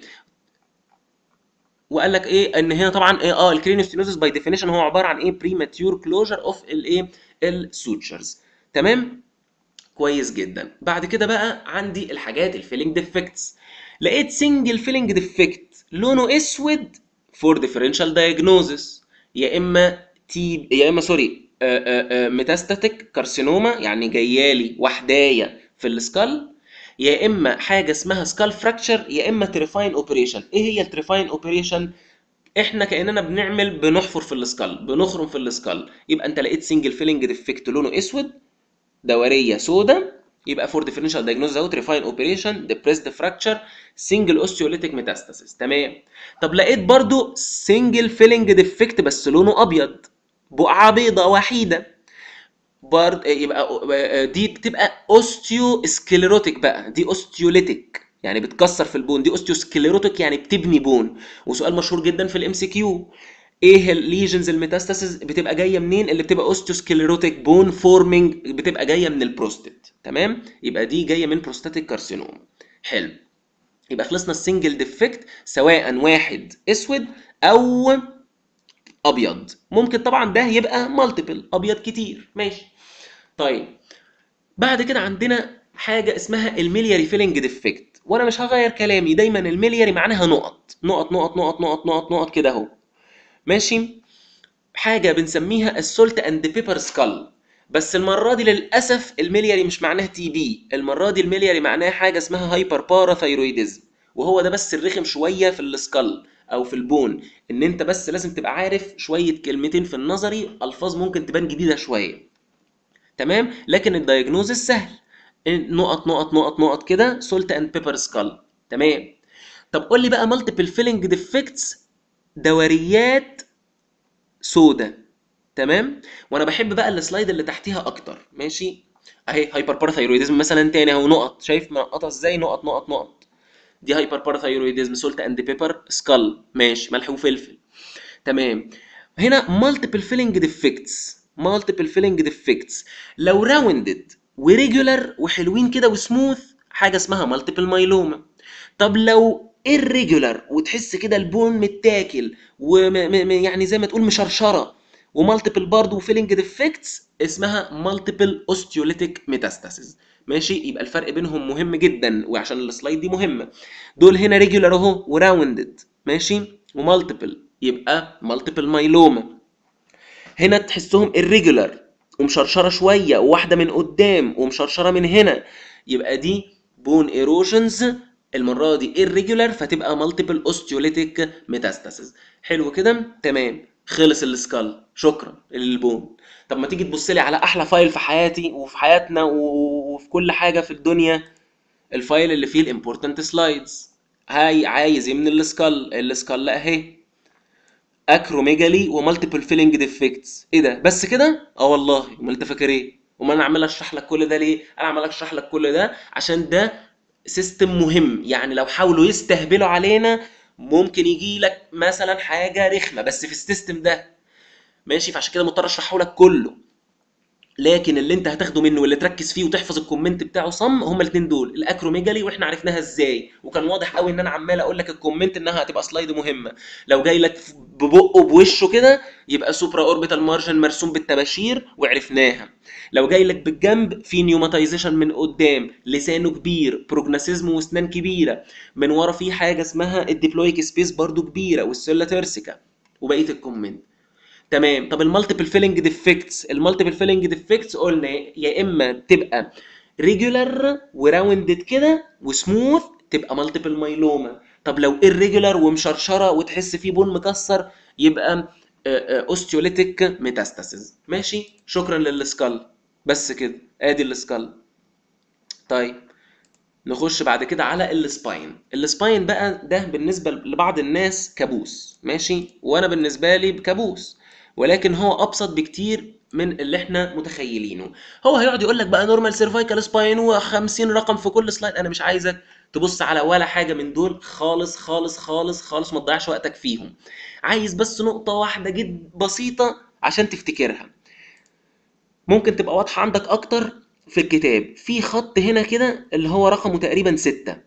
وقال لك ايه ان هنا طبعا ايه اه الكرينيوستينوزس باي ديفينيشن هو عباره عن ايه بريماتيور كلوجر اوف الايه السوتشرز تمام كويس جدا بعد كده بقى عندي الحاجات الفيلنج ديفكتس لقيت سنجل فيلنج ديفكت لونه اسود فور ديفرنشال دايجنوزس يا اما تي يا اما سوري ميتاستاتيك كارسينوما يعني جايالي وحدايه في السكال يا اما حاجه اسمها سكال فراكشر يا اما تريفاين اوبريشن ايه هي التريفاين اوبريشن احنا كاننا بنعمل بنحفر في السكال بنخرم في السكال يبقى انت لقيت سنجل فيلنج ديفكت لونه اسود دوريه سودا يبقى فور ديفرنشال دايجنوز اوت ريفاين اوبريشن ديبريسد فراكشر سنجل اوستيوليتيك ميتاستاسيس تمام طب لقيت برضو سنجل فيلنج ديفكت بس لونه ابيض بقعه بيضاء وحيده برض يبقى دي بتبقى اوستيو سكليروتيك بقى دي اوستيوليتيك يعني بتكسر في البون دي اوستيو سكليروتيك يعني بتبني بون وسؤال مشهور جدا في الام سي كيو ايه الليجنز الميتاستاسيس بتبقى جايه منين اللي بتبقى اوستيو سكليروتيك بون فورمينج بتبقى جايه من البروستات تمام يبقى دي جايه من بروستاتيك كارسينوم حلو يبقى خلصنا السنجل ديفكت سواء واحد اسود او ابيض ممكن طبعا ده يبقى مالتيبل ابيض كتير ماشي طيب بعد كده عندنا حاجه اسمها الميلياري فيلنج ديفكت وانا مش هغير كلامي دايما الميلياري معناها نقط نقط نقط نقط نقط نقط نقط كده اهو ماشي حاجه بنسميها السولت اند بيبر سكال بس المره دي للاسف الميلياري مش معناها تي بي المره دي الميلياري معناها حاجه اسمها هايبر باراثايرويدزم وهو ده بس الرخم شويه في السكال او في البون ان انت بس لازم تبقى عارف شويه كلمتين في النظري الفاظ ممكن تبان جديده شويه تمام لكن الدايجنوزس سهل نقط نقط نقط نقط كده سولت اند بيبر سكال تمام طب قول لي بقى مالتيبل فيلنج ديفكتس دوريات سودا تمام وانا بحب بقى السلايد اللي تحتيها اكتر ماشي اهي هايبر باراثايرويدزم مثلا تاني اهو نقط شايف منقطه ازاي نقط نقط نقط دي هايبر باراثايرويدزم سولت اند بيبر سكال ماشي ملح وفلفل تمام هنا مالتيبل فيلنج ديفكتس مالتيبل فيلنج ديفكتس لو راوندد وريجولار وحلوين كده وسموث حاجه اسمها مالتيبل مايلوما طب لو irregular وتحس كده البون متاكل ويعني زي ما تقول مشرشره ومالتيبل برضه وفيلنج ديفكتس اسمها مالتيبل اوستيوليتيك ميتاستاسيس ماشي يبقى الفرق بينهم مهم جدا وعشان السلايد دي مهمه دول هنا ريجولار اهو وراوندد ماشي ومالتيبل يبقى مالتيبل مايلوما هنا تحسهم irregular ومشرشره شويه وواحده من قدام ومشرشره من هنا يبقى دي بون ايروجنز المره دي irregular فتبقى مالتيبل اوستيوليتيك ميتاستاسيس حلو كده تمام خلص السكال شكرا للبون طب ما تيجي تبص لي على احلى فايل في حياتي وفي حياتنا وفي كل حاجه في الدنيا الفايل اللي فيه الامبورتنت سلايدز هاي عايز ايه من السكال السكال اهي اكروميجالي ومالتيبل فيلنج ديفكتس ايه ده بس كده اه والله امال انت فاكر ايه امال انا عمال اشرح لك كل ده ليه انا عمال اشرح لك كل ده عشان ده سيستم مهم يعني لو حاولوا يستهبلوا علينا ممكن يجي لك مثلا حاجه رخمه بس في السيستم ده ماشي فعشان كده مضطر اشرحه لك كله لكن اللي انت هتاخده منه واللي تركز فيه وتحفظ الكومنت بتاعه صم هما الاثنين دول الاكروميجالي واحنا عرفناها ازاي وكان واضح قوي ان انا عمال اقول لك الكومنت انها هتبقى سلايد مهمه لو جاي لك ببقه بوشه كده يبقى سوبرا اوربيتال مارجن مرسوم بالطباشير وعرفناها لو جاي لك بالجنب في نيوماتيزيشن من قدام لسانه كبير بروجناسيزم واسنان كبيره من ورا في حاجه اسمها الديبلويك سبيس برضو كبيره والسيلا ترسيكا وبقيه الكومنت تمام طب المالتيبل فيلنج ديفكتس المالتيبل فيلنج ديفكتس قلنا يا اما تبقى ريجولار وراوندد كده وسموث تبقى مالتيبل مايلوما طب لو irregular ومشرشره وتحس فيه بون مكسر يبقى اوستيوليتيك ميتاستاسيز ماشي شكرا للسكال بس كده ادي السكال طيب نخش بعد كده على السباين السباين بقى ده بالنسبه لبعض الناس كابوس ماشي وانا بالنسبه لي كابوس ولكن هو ابسط بكتير من اللي احنا متخيلينه هو هيقعد يقول لك بقى نورمال سيرفايكال سباين و50 رقم في كل سلايد انا مش عايزك تبص على ولا حاجه من دول خالص خالص خالص خالص ما تضيعش وقتك فيهم عايز بس نقطه واحده جد بسيطه عشان تفتكرها ممكن تبقى واضحه عندك اكتر في الكتاب في خط هنا كده اللي هو رقمه تقريبا ستة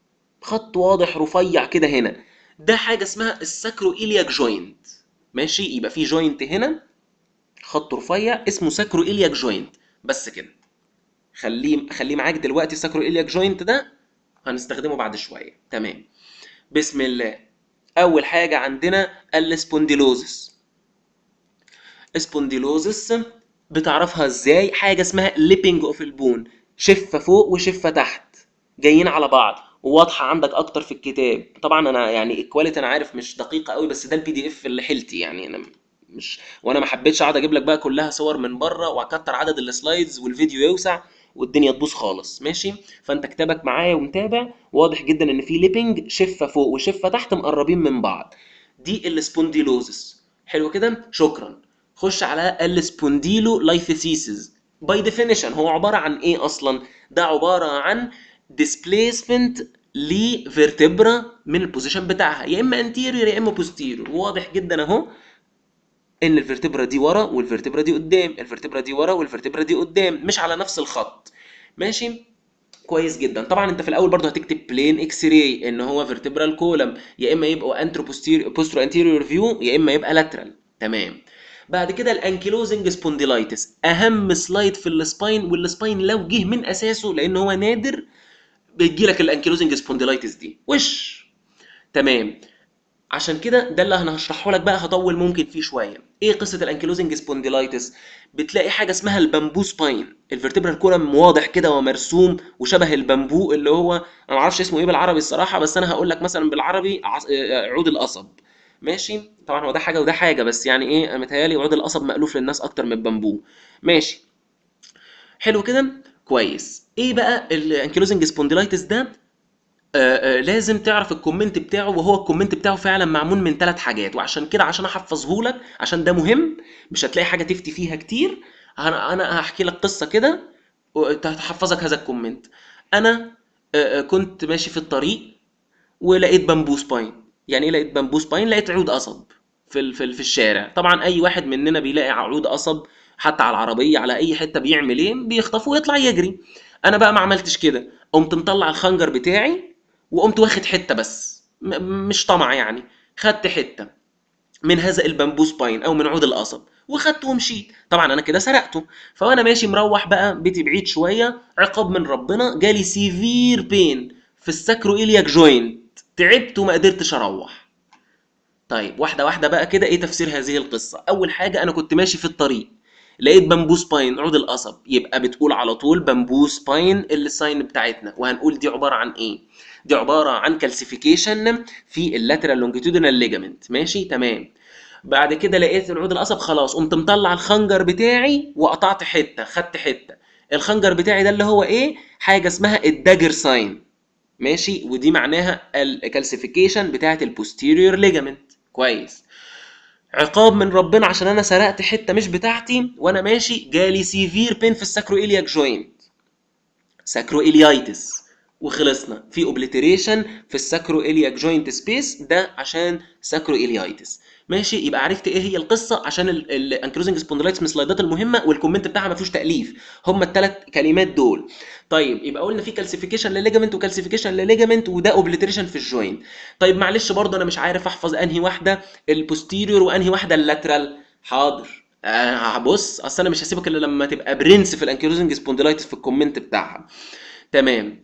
خط واضح رفيع كده هنا ده حاجه اسمها الساكرو إيلياك جوينت ماشي يبقى في جوينت هنا خط رفيع اسمه ساكرو إيلياك جوينت بس كده خليه خليه معاك دلوقتي ساكرو إيلياك جوينت ده هنستخدمه بعد شويه تمام بسم الله اول حاجه عندنا السبونديلوزس سبونديلوزس بتعرفها ازاي حاجه اسمها ليبنج اوف البون شفه فوق وشفه تحت جايين على بعض وواضحه عندك اكتر في الكتاب طبعا انا يعني الكواليتي انا عارف مش دقيقه قوي بس ده البي دي اف اللي حيلتي يعني انا مش وانا ما حبيتش اقعد اجيب لك بقى كلها صور من بره واكتر عدد السلايدز والفيديو يوسع والدنيا تبوظ خالص ماشي فانت كتابك معايا ومتابع واضح جدا ان في ليبنج شفه فوق وشفه تحت مقربين من بعض دي السبونديلوزس حلو كده شكرا خش على السبونديلو لايثيسيسز باي ديفينيشن هو عباره عن ايه اصلا ده عباره عن displacement لفيرتبرا من البوزيشن بتاعها يا اما انتيريور يا اما بوستيريور واضح جدا اهو ان الفرتبرا دي ورا والفرتبرا دي قدام الفرتبرا دي ورا والفرتبرا دي قدام مش على نفس الخط ماشي كويس جدا طبعا انت في الاول برضو هتكتب بلين اكس راي ان هو فيرتبرال كولم يا اما يبقوا انترو بوسترو انتيريور فيو يا اما يبقى لاترال تمام بعد كده الانكيلوزنج سبونديلايتس اهم سلايد في السباين والسباين لو جه من اساسه لان هو نادر بيجي لك الانكيلوزنج سبونديلايتس دي وش تمام عشان كده ده اللي انا هشرحه لك بقى هطول ممكن فيه شويه ايه قصه الانكيلوزنج سبونديلايتس بتلاقي حاجه اسمها البامبو سباين الفرتبرال كولم واضح كده ومرسوم وشبه البامبو اللي هو انا ما اعرفش اسمه ايه بالعربي الصراحه بس انا هقول لك مثلا بالعربي عص... عود القصب ماشي طبعا هو ده حاجه وده حاجه بس يعني ايه انا متهيالي عود القصب مألوف للناس اكتر من البامبو ماشي حلو كده كويس ايه بقى الانكيلوزنج سبونديلايتس ده آه آه لازم تعرف الكومنت بتاعه وهو الكومنت بتاعه فعلا معمول من ثلاث حاجات وعشان كده عشان احفظه لك عشان ده مهم مش هتلاقي حاجه تفتي فيها كتير انا انا هحكي لك قصه كده تحفظك هذا الكومنت انا آه كنت ماشي في الطريق ولقيت بامبو سباين يعني ايه لقيت بامبو سباين لقيت عود قصب في في, في الشارع طبعا اي واحد مننا بيلاقي عود قصب حتى على العربيه على اي حته بيعمل ايه بيخطفه ويطلع يجري انا بقى ما عملتش كده قمت مطلع الخنجر بتاعي وقمت واخد حته بس مش طمع يعني خدت حته من هذا البامبو سباين او من عود القصب وخدته ومشيت طبعا انا كده سرقته فانا ماشي مروح بقى بيتي بعيد شويه عقاب من ربنا جالي سيفير بين في الساكرو إلياك جوينت تعبت وما قدرتش اروح طيب واحده واحده بقى كده ايه تفسير هذه القصه اول حاجه انا كنت ماشي في الطريق لقيت بامبو سباين عود القصب يبقى بتقول على طول بامبو سباين الساين بتاعتنا وهنقول دي عباره عن ايه دي عباره عن كالسيفيكيشن في اللاترال لونجيتودينال ليجامنت ماشي تمام بعد كده لقيت العود القصب خلاص قمت مطلع الخنجر بتاعي وقطعت حته خدت حته الخنجر بتاعي ده اللي هو ايه حاجه اسمها الداجر ساين ماشي ودي معناها الكالسيفيكيشن بتاعه البوستيريور ليجامنت كويس عقاب من ربنا عشان انا سرقت حته مش بتاعتي وانا ماشي جالي سيفير بين في الساكرو إلياك جوينت ساكرو إليايتس وخلصنا في اوبليتريشن في الساكرو إلياك جوينت سبيس ده عشان ساكرو إليايتس ماشي يبقى عرفت ايه هي القصه عشان الانكلوزنج سبوندلايتس من السلايدات المهمه والكومنت بتاعها ما فيهوش تاليف هم الثلاث كلمات دول طيب يبقى قلنا في كالسيفيكيشن لليجامنت وكالسيفيكيشن لليجامنت وده اوبليتريشن في الجوينت طيب معلش برضه انا مش عارف احفظ انهي واحده البوستيريور وانهي واحده اللاترال حاضر آه بص اصل انا مش هسيبك الا لما تبقى برنس في الانكلوزنج سبوندلايتس في الكومنت بتاعها تمام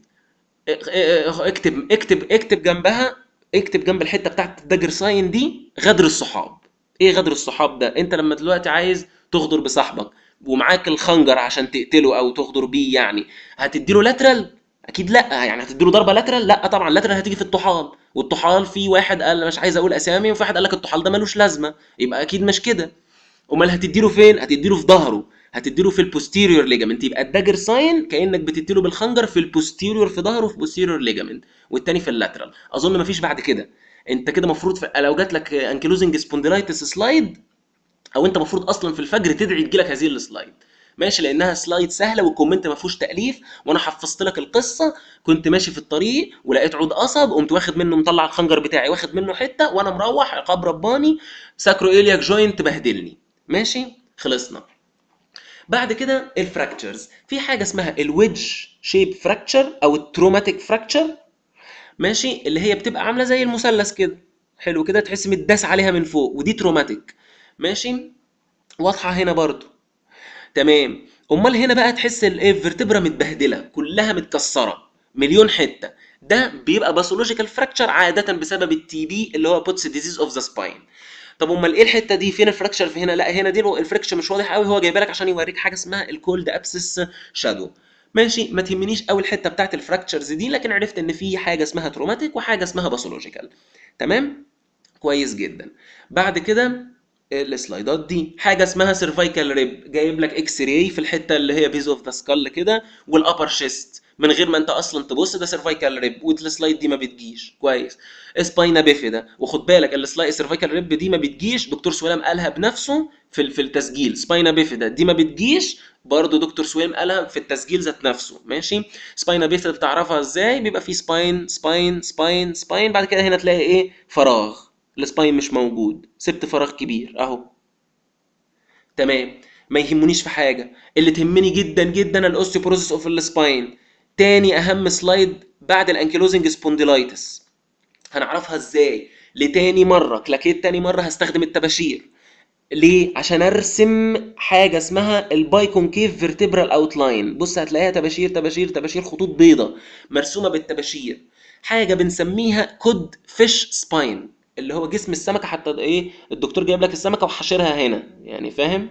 اكتب اكتب اكتب جنبها اكتب جنب الحته بتاعت الداجر ساين دي غدر الصحاب ايه غدر الصحاب ده انت لما دلوقتي عايز تغدر بصاحبك ومعاك الخنجر عشان تقتله او تغدر بيه يعني هتديله لاترال اكيد لا يعني هتديله ضربه لاترال لا طبعا لاترال هتيجي في الطحال والطحال في واحد قال مش عايز اقول اسامي وفي واحد قال لك الطحال ده ملوش لازمه يبقى اكيد مش كده امال هتديله فين هتديله في ظهره هتديله في البوستيريور ليجامنت يبقى الداجر ساين كانك بتديله بالخنجر في البوستيريور في ظهره في بوستيريور ليجامنت والتاني في اللاترال اظن مفيش بعد كده انت كده المفروض لو جات لك انكلوزنج سبونديلايتس سلايد او انت المفروض اصلا في الفجر تدعي تجيلك هذه السلايد ماشي لانها سلايد سهله والكومنت ما فيهوش تاليف وانا حفظت لك القصه كنت ماشي في الطريق ولقيت عود قصب قمت واخد منه مطلع الخنجر بتاعي واخد منه حته وانا مروح عقاب رباني ساكرو إلياك جوينت بهدلني ماشي خلصنا بعد كده الفراكتشرز في حاجه اسمها الويدج شيب فراكتشر او التروماتيك فراكتشر ماشي اللي هي بتبقى عامله زي المثلث كده حلو كده تحس متداس عليها من فوق ودي تروماتيك ماشي واضحه هنا برضو تمام امال هنا بقى تحس الفرتبرا متبهدله كلها متكسره مليون حته ده بيبقى باثولوجيكال فراكتشر عاده بسبب التي بي اللي هو بوتس ديزيز اوف ذا سباين طب امال ايه الحته دي فين الفراكشر في هنا لا هنا دي الفراكشر مش واضح قوي هو جايبها لك عشان يوريك حاجه اسمها الكولد ابسس شادو ماشي ما تهمنيش قوي الحته بتاعت الفراكتشرز دي لكن عرفت ان في حاجه اسمها تروماتيك وحاجه اسمها باثولوجيكال تمام كويس جدا بعد كده السلايدات دي حاجه اسمها سيرفايكال ريب جايب لك اكس راي في الحته اللي هي بيز اوف ذا سكال كده والابر شيست من غير ما انت اصلا تبص ده سيرفايكال ريب والسلايد دي ما بتجيش كويس سباينا بيفيدا وخد بالك السلايد السيرفايكال ريب دي ما بتجيش دكتور سويلم قالها بنفسه في في التسجيل سباينا بيفيدا دي ما بتجيش برضه دكتور سويلم قالها في التسجيل ذات نفسه ماشي سباينا بيفيدا بتعرفها ازاي بيبقى في سباين سباين سباين سباين بعد كده هنا تلاقي ايه فراغ السباين مش موجود سبت فراغ كبير اهو تمام ما يهمنيش في حاجه اللي تهمني جدا جدا الاوستيوبروزيس اوف السباين تاني اهم سلايد بعد الانكيلوزنج سبونديلايتس هنعرفها ازاي لتاني مره كلاكيت تاني مره هستخدم التباشير ليه عشان ارسم حاجه اسمها الباي كونكيف فيرتبرال اوتلاين بص هتلاقيها تباشير تباشير تباشير خطوط بيضة مرسومه بالتباشير حاجه بنسميها كود فيش سباين اللي هو جسم السمكه حتى ايه الدكتور جايب لك السمكه وحشرها هنا يعني فاهم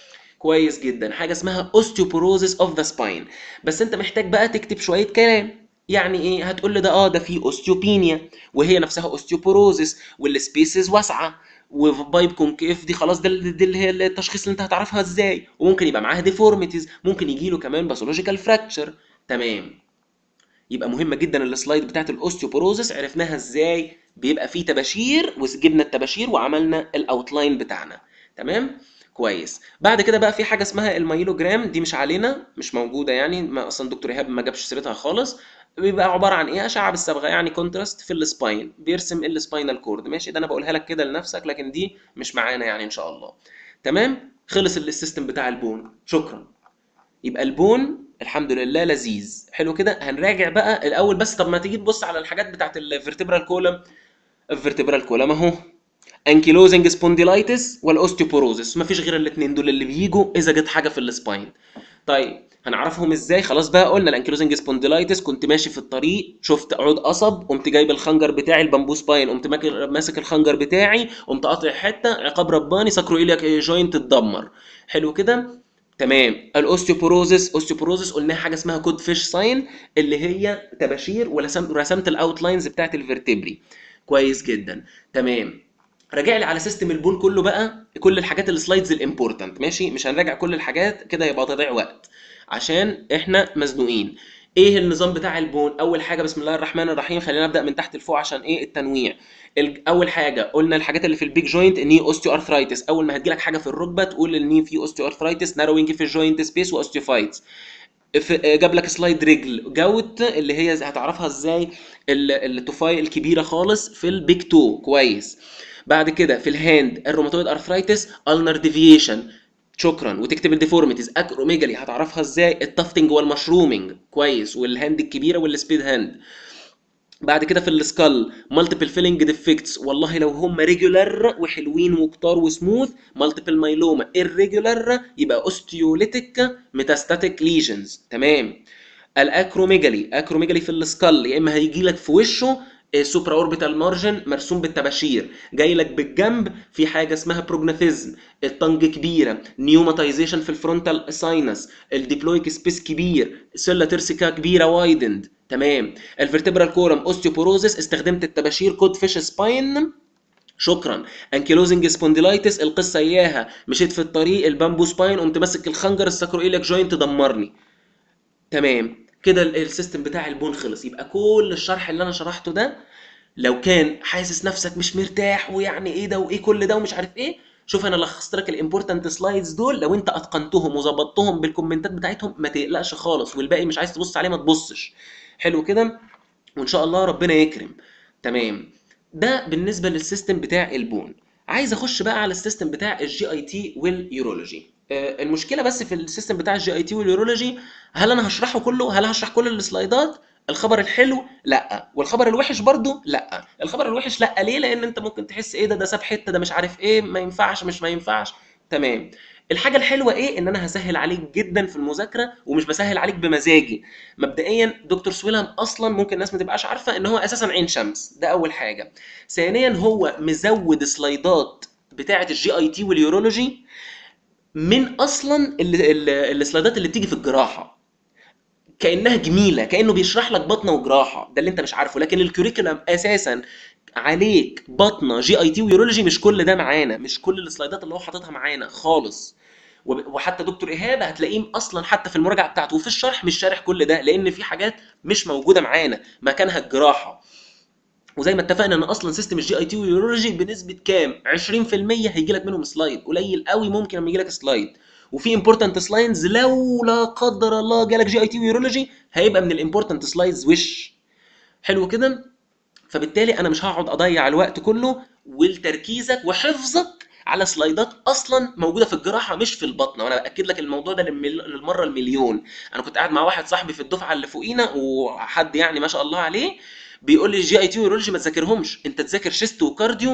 كويس جدا حاجه اسمها osteoporosis اوف ذا سباين بس انت محتاج بقى تكتب شويه كلام يعني ايه هتقول لي ده اه ده في اوستيوبينيا وهي نفسها اوستيوبوروزيس والسبيسز واسعه وفايب كونكيف دي خلاص ده دي اللي هي التشخيص اللي انت هتعرفها ازاي وممكن يبقى معاها ديفورميتيز ممكن يجي له كمان باثولوجيكال فراكتشر تمام يبقى مهمه جدا السلايد بتاعت الاوستيوبوروزيس عرفناها ازاي بيبقى فيه تباشير وجبنا التباشير وعملنا الاوتلاين بتاعنا تمام كويس بعد كده بقى في حاجه اسمها المايلوجرام دي مش علينا مش موجوده يعني ما اصلا دكتور ايهاب ما جابش سيرتها خالص بيبقى عباره عن ايه اشعه بالصبغه يعني كونتراست في السباين بيرسم السباينال كورد ماشي ده انا بقولها لك كده لنفسك لكن دي مش معانا يعني ان شاء الله تمام خلص السيستم بتاع البون شكرا يبقى البون الحمد لله لذيذ حلو كده هنراجع بقى الاول بس طب ما تيجي تبص على الحاجات بتاعت الفرتبرال كولم الفرتبرال كولم اهو انكيلوزنج سبونديلايتس والاوستيوبوروزس مفيش غير الاثنين دول اللي بيجوا اذا جت حاجه في السباين طيب هنعرفهم ازاي خلاص بقى قلنا الانكيلوزنج سبونديلايتس كنت ماشي في الطريق شفت عود قصب قمت جايب الخنجر بتاعي البامبو سباين قمت ماسك الخنجر بتاعي قمت قاطع حته عقاب رباني ساكرو إلياك جوينت اتدمر حلو كده تمام الاوستيوبوروزس اوستيوبوروزس قلنا حاجه اسمها كود فيش ساين اللي هي تباشير ورسمت الاوتلاينز بتاعت الفرتبري كويس جدا تمام راجع لي على سيستم البون كله بقى كل الحاجات السلايدز الامبورتنت ماشي مش هنراجع كل الحاجات كده يبقى تضيع وقت عشان احنا مزنوقين ايه النظام بتاع البون اول حاجه بسم الله الرحمن الرحيم خلينا نبدا من تحت لفوق عشان ايه التنويع ال- اول حاجه قلنا الحاجات اللي في البيج جوينت ني اوستيو ارثرايتس اول ما هتجيلك حاجه في الركبه تقول الني في اوستيو ارثرايتس ناروينج في الجوينت سبيس واوستيوفايتس في- جاب لك سلايد رجل جوت اللي هي هتعرفها ازاي ال- التوفاي الكبيره خالص في البيج تو كويس بعد كده في الهاند الروماتويد ارثرايتس النر ديفيشن شكرا وتكتب الديفورميتيز اكروميجالي هتعرفها ازاي التافتنج والمشرومنج كويس والهاند الكبيره والسبيد هاند بعد كده في السكال مالتيبل فيلنج ديفكتس والله لو هم ريجولار وحلوين وكتار وسموث مالتيبل مايلوما irregular يبقى اوستيوليتيك ميتاستاتيك ليجنز تمام الاكروميجالي اكروميجالي في السكال يا اما هيجي لك في وشه سوبرا اوربيتال مارجن مرسوم بالطباشير جاي لك بالجنب في حاجه اسمها بروجناثيزم الطنج كبيره نيوماتيزيشن في الفرونتال ساينس الديبلويك سبيس كبير سيلا ترسيكا كبيره وايدند تمام الفرتبرال كورم اوستيوبوروزيس استخدمت الطباشير كود فيش سباين شكرا انكيلوزنج سبونديلايتس القصه اياها مشيت في الطريق البامبو سباين قمت ماسك الخنجر الساكرويليك جوينت دمرني تمام كده ال- السيستم بتاع البون خلص يبقى كل الشرح اللي انا شرحته ده لو كان حاسس نفسك مش مرتاح ويعني ايه ده وايه كل ده ومش عارف ايه شوف انا لخصت لك الامبورتنت سلايدز دول لو انت اتقنتهم وظبطتهم بالكومنتات بتاعتهم ما تقلقش خالص والباقي مش عايز تبص عليه ما تبصش حلو كده وان شاء الله ربنا يكرم تمام ده بالنسبه للسيستم بتاع البون عايز اخش بقى على السيستم بتاع الجي اي تي واليورولوجي آه، المشكله بس في السيستم بتاع الجي اي تي واليورولوجي هل انا هشرحه كله هل هشرح كل السلايدات الخبر الحلو لا والخبر الوحش برضو لا الخبر الوحش لا ليه لان انت ممكن تحس ايه ده ده ساب حته ده مش عارف ايه ما ينفعش مش ما ينفعش تمام الحاجه الحلوه ايه ان انا هسهل عليك جدا في المذاكره ومش بسهل عليك بمزاجي مبدئيا دكتور سويلم اصلا ممكن الناس ما تبقاش عارفه ان هو اساسا عين شمس ده اول حاجه ثانيا هو مزود سلايدات بتاعه الجي اي تي واليورولوجي من اصلا ال- ال- السلايدات اللي بتيجي في الجراحه كانها جميله كانه بيشرح لك بطنه وجراحه ده اللي انت مش عارفه لكن الكوريكولم اساسا عليك بطنه جي اي تي ويورولوجي مش كل ده معانا مش كل السلايدات اللي هو حاططها معانا خالص وب- وحتى دكتور ايهاب هتلاقيه اصلا حتى في المراجعه بتاعته وفي الشرح مش شارح كل ده لان في حاجات مش موجوده معانا مكانها الجراحه وزي ما اتفقنا ان اصلا سيستم الجي اي تي واليورولوجي بنسبه كام 20% هيجي لك منهم سلايد قليل قوي ممكن لما يجي لك سلايد وفي امبورتنت سلايدز لو لا قدر الله جالك جي اي تي ويورولوجي هيبقى من الامبورتنت سلايدز وش حلو كده فبالتالي انا مش هقعد اضيع الوقت كله والتركيزك وحفظك على سلايدات اصلا موجوده في الجراحه مش في البطنه وانا باكد لك الموضوع ده للمل- للمره المليون انا كنت قاعد مع واحد صاحبي في الدفعه اللي فوقينا وحد يعني ما شاء الله عليه بيقول لي الجي اي تي ويورولوجي ما تذاكرهمش انت تذاكر شيست وكارديو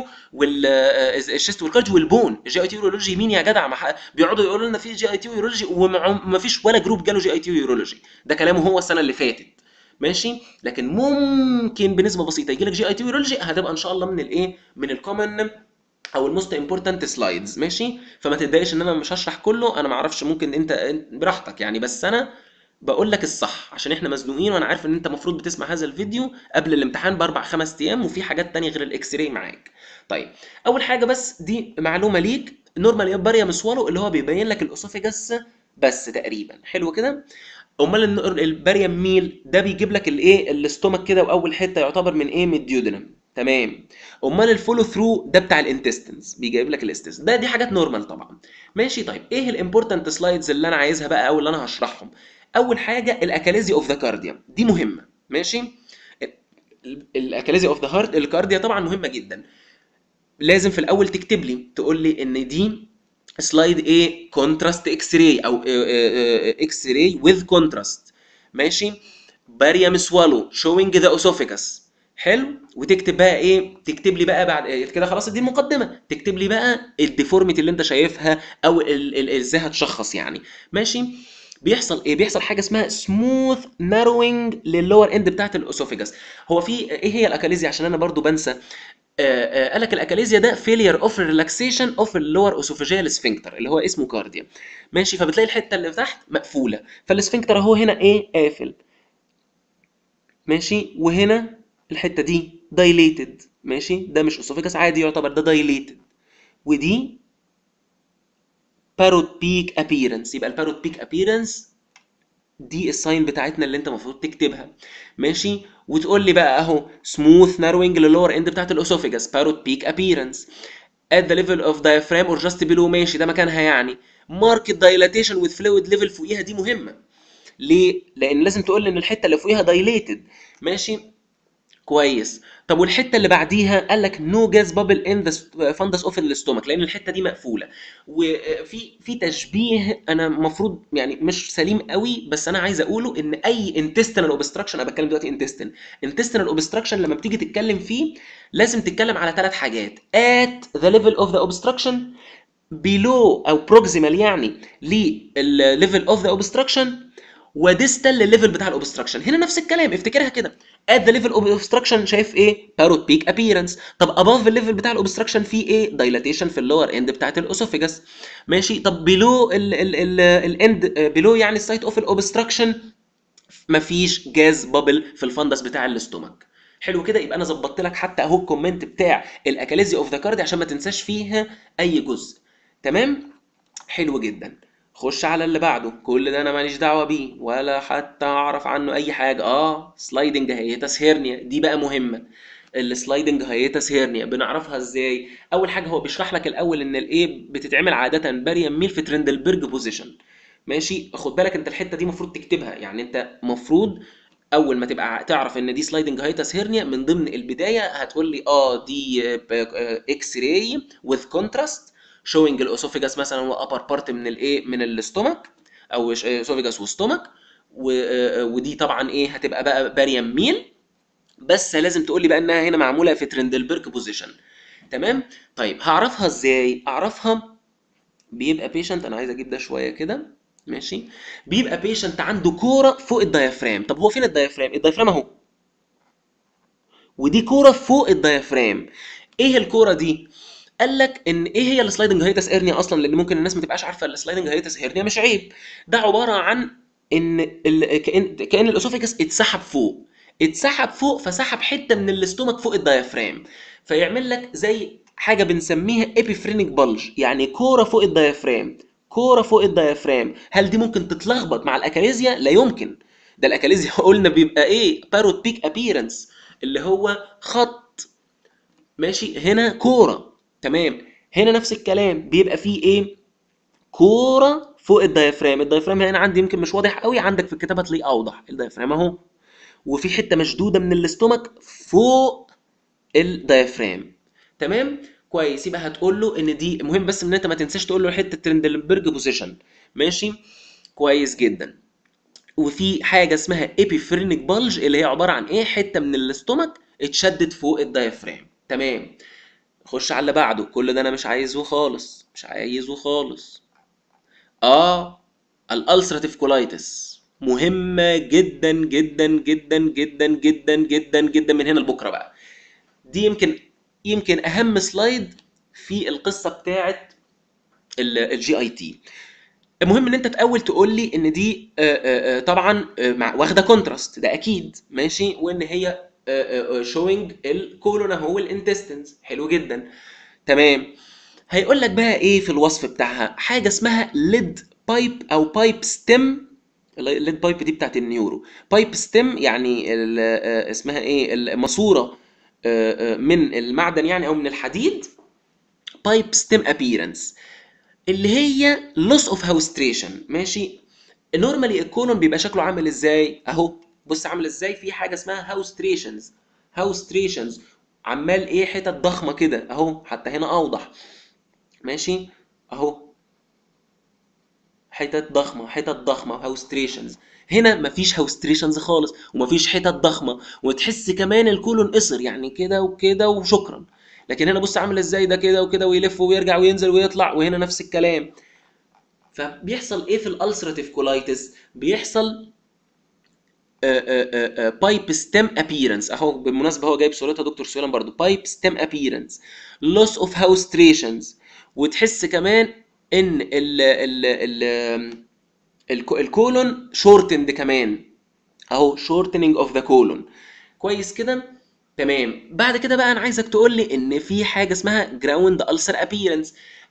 والشيست والكارديو والبون الجي اي تي ويورولوجي مين يا جدع ما ح- بيقعدوا يقولوا لنا في جي اي تي ويورولوجي وما فيش ولا جروب جاله جي اي تي ويورولوجي ده كلامه هو السنه اللي فاتت ماشي لكن ممكن بنسبه بسيطه يجي لك جي اي تي ويورولوجي هتبقى ان شاء الله من الايه من الكومن او الموست امبورتنت سلايدز ماشي فما تتضايقش ان انا مش هشرح كله انا ما اعرفش ممكن انت انت- براحتك يعني بس انا بقول لك الصح عشان احنا مزنوقين وانا عارف ان انت المفروض بتسمع هذا الفيديو قبل الامتحان باربع خمس ايام وفي حاجات تانية غير الاكس راي معاك طيب اول حاجه بس دي معلومه ليك نورمال باريا مسوالو اللي هو بيبين لك الاسوفيجاس بس تقريبا حلو كده امال الن- الباريم ميل ده بيجيب لك الايه الاستومك كده واول حته يعتبر من ايه من الديودنم تمام امال الفولو ثرو ده بتاع الانتستنز بيجيب لك الاستس ده دي حاجات نورمال طبعا ماشي طيب ايه الامبورتنت سلايدز اللي انا عايزها بقى او اللي انا هشرحهم اول حاجه الاكاليزي اوف ذا كارديا دي مهمه ماشي الاكاليزي اوف ذا هارت الكارديا طبعا مهمه جدا لازم في الاول تكتب لي تقول لي ان دي سلايد ايه كونتراست اكس راي او اكس راي وذ كونتراست ماشي باريام سوالو شوينج ذا اسوفيجاس حلو وتكتب بقى ايه تكتب لي بقى بعد إيه كده خلاص دي المقدمه تكتب لي بقى الديفورميتي اللي انت شايفها او ال- ال- ازاي هتشخص يعني ماشي بيحصل ايه بيحصل حاجه اسمها سموث ناروينج للور اند بتاعت الاسوفيجاس هو في ايه هي الاكاليزيا عشان انا برضو بنسى آه، آه، قال لك الاكاليزيا ده فيلير اوف ريلاكسيشن اوف اللور اوسوفيجيال سفنكتر اللي هو اسمه كارديا ماشي فبتلاقي الحته اللي تحت مقفوله فالسفنكتر اهو هنا ايه قافل ماشي وهنا الحته دي دايليتد ماشي ده مش اسوفيجاس عادي يعتبر ده دايليتد ودي باروت بيك ابييرنس يبقى الباروت بيك ابييرنس دي الساين بتاعتنا اللي انت المفروض تكتبها ماشي وتقول لي بقى اهو سموث ناروينج للور اند بتاعت الاسوفيجاس باروت بيك ابييرنس at the level of diaphragm or just below ماشي ده مكانها يعني market dilatation with fluid level فوقيها دي مهمه ليه لان لازم تقول لي ان الحته اللي فوقيها dilated ماشي كويس طب والحته اللي بعديها قال لك نو جاز بابل ان ذا فندس اوف الاستومك لان الحته دي مقفوله وفي في تشبيه انا المفروض يعني مش سليم قوي بس انا عايز اقوله ان اي انتستينال اوبستراكشن انا بتكلم دلوقتي انتستين انتستينال اوبستراكشن لما بتيجي تتكلم فيه لازم تتكلم على ثلاث حاجات at the level of the obstruction below او proximal يعني للليفل اوف ذا obstruction وديستال للليفل بتاع الاوبستراكشن هنا نفس الكلام افتكرها كده at the level of obstruction شايف ايه باروت بيك appearance طب above الليفل بتاع الاوبستراكشن في ايه dilatation في اللور اند بتاعت الاسوفيجاس ماشي طب below الاند below يعني السايت اوف الاوبستراكشن مفيش جاز بابل في الفندس بتاع الاستومك حلو كده يبقى انا ظبطت لك حتى اهو الكومنت بتاع الاكاليزي اوف ذا كارد عشان ما تنساش فيها اي جزء تمام حلو جدا خش على اللي بعده كل ده انا ماليش دعوه بيه ولا حتى اعرف عنه اي حاجه اه سلايدنج هيتس هيرنيا دي بقى مهمه السلايدنج هيتس هيرنيا بنعرفها ازاي اول حاجه هو بيشرح لك الاول ان الايه بتتعمل عاده باريم ميل في ترندلبرج بوزيشن ماشي خد بالك انت الحته دي المفروض تكتبها يعني انت المفروض اول ما تبقى تعرف ان دي سلايدنج هايتس هيرنيا من ضمن البدايه هتقول لي اه دي اكس راي وذ كونتراست شوينج الاسوفيجاس مثلا هو ابر بارت من الايه من الاستومك او اسوفيجاس وستومك ودي طبعا ايه هتبقى بقى باريم ميل بس لازم تقول لي بقى انها هنا معموله في ترندلبرج بوزيشن تمام طيب هعرفها ازاي اعرفها بيبقى بيشنت انا عايز اجيب ده شويه كده ماشي بيبقى بيشنت عنده كوره فوق الديافرام طب هو فين الديافرام الديافرام اهو ودي كوره فوق الديافرام ايه الكوره دي قال لك ان ايه هي السلايدنج هايتس هيرنيا اصلا لان ممكن الناس ما تبقاش عارفه السلايدنج هايتس هيرنيا مش عيب ده عباره عن ان ال... كان كان الاسوفيجاس اتسحب فوق اتسحب فوق فسحب حته من الاستومك فوق الديافرام فيعمل لك زي حاجه بنسميها ابيفرينيك بلج يعني كوره فوق الديافرام كوره فوق الديافرام هل دي ممكن تتلخبط مع الاكاليزيا لا يمكن ده الاكاليزيا قلنا بيبقى ايه باروت بيك ابييرنس اللي هو خط ماشي هنا كوره تمام هنا نفس الكلام بيبقى فيه ايه كوره فوق الديافرام الديافرام هنا عندي يمكن مش واضح قوي عندك في الكتابه تلاقيه اوضح الديافرام اهو وفي حته مشدوده من الاستومك فوق الديافرام تمام كويس يبقى هتقول له ان دي مهم بس ان انت ما تنساش تقول له حته ترندلبرج بوزيشن ماشي كويس جدا وفي حاجه اسمها ايبيفرينيك بلج اللي هي عباره عن ايه حته من الاستومك اتشدت فوق الديافرام تمام خش على اللي بعده كل ده انا مش عايزه خالص مش عايزه خالص اه الالسراتيف كولايتس مهمه جدا جدا جدا جدا جدا جدا جدا من هنا لبكره بقى دي يمكن يمكن اهم سلايد في القصه بتاعه الجي اي تي المهم ان انت تاول تقول لي ان دي آآ آآ طبعا مع واخده كونتراست ده اكيد ماشي وان هي شوينج الكولون اهو الانتستنز حلو جدا تمام هيقول لك بقى ايه في الوصف بتاعها حاجه اسمها ليد بايب او بايب ستيم الليد بايب دي بتاعت النيورو بايب ستيم يعني اسمها ايه الماسوره من المعدن يعني او من الحديد بايب ستيم ابييرنس اللي هي لوس اوف هاوستريشن ماشي نورمالي الكولون بيبقى شكله عامل ازاي اهو بص عامل ازاي في حاجه اسمها هاوستريشنز هاوستريشنز عمال ايه حتت ضخمه كده اهو حتى هنا اوضح ماشي اهو حتت ضخمه حتت ضخمه هاوستريشنز هنا مفيش هاوستريشنز خالص ومفيش حتت ضخمه وتحس كمان الكولون قصر يعني كده وكده وشكرا لكن هنا بص عامل ازاي ده كده وكده ويلف ويرجع وينزل ويطلع وهنا نفس الكلام فبيحصل ايه في الالسراتيف كولايتس بيحصل بايب ستيم ابييرنس اهو بالمناسبه هو جايب صورتها دكتور سويلم برضو بايب ستيم ابييرنس لوس اوف هاوستريشنز وتحس كمان ان ال ال ال الكولون شورتند كمان اهو شورتنينج اوف ذا كولون كويس كده تمام بعد كده بقى انا عايزك تقول لي ان في حاجه اسمها جراوند السر ابييرنس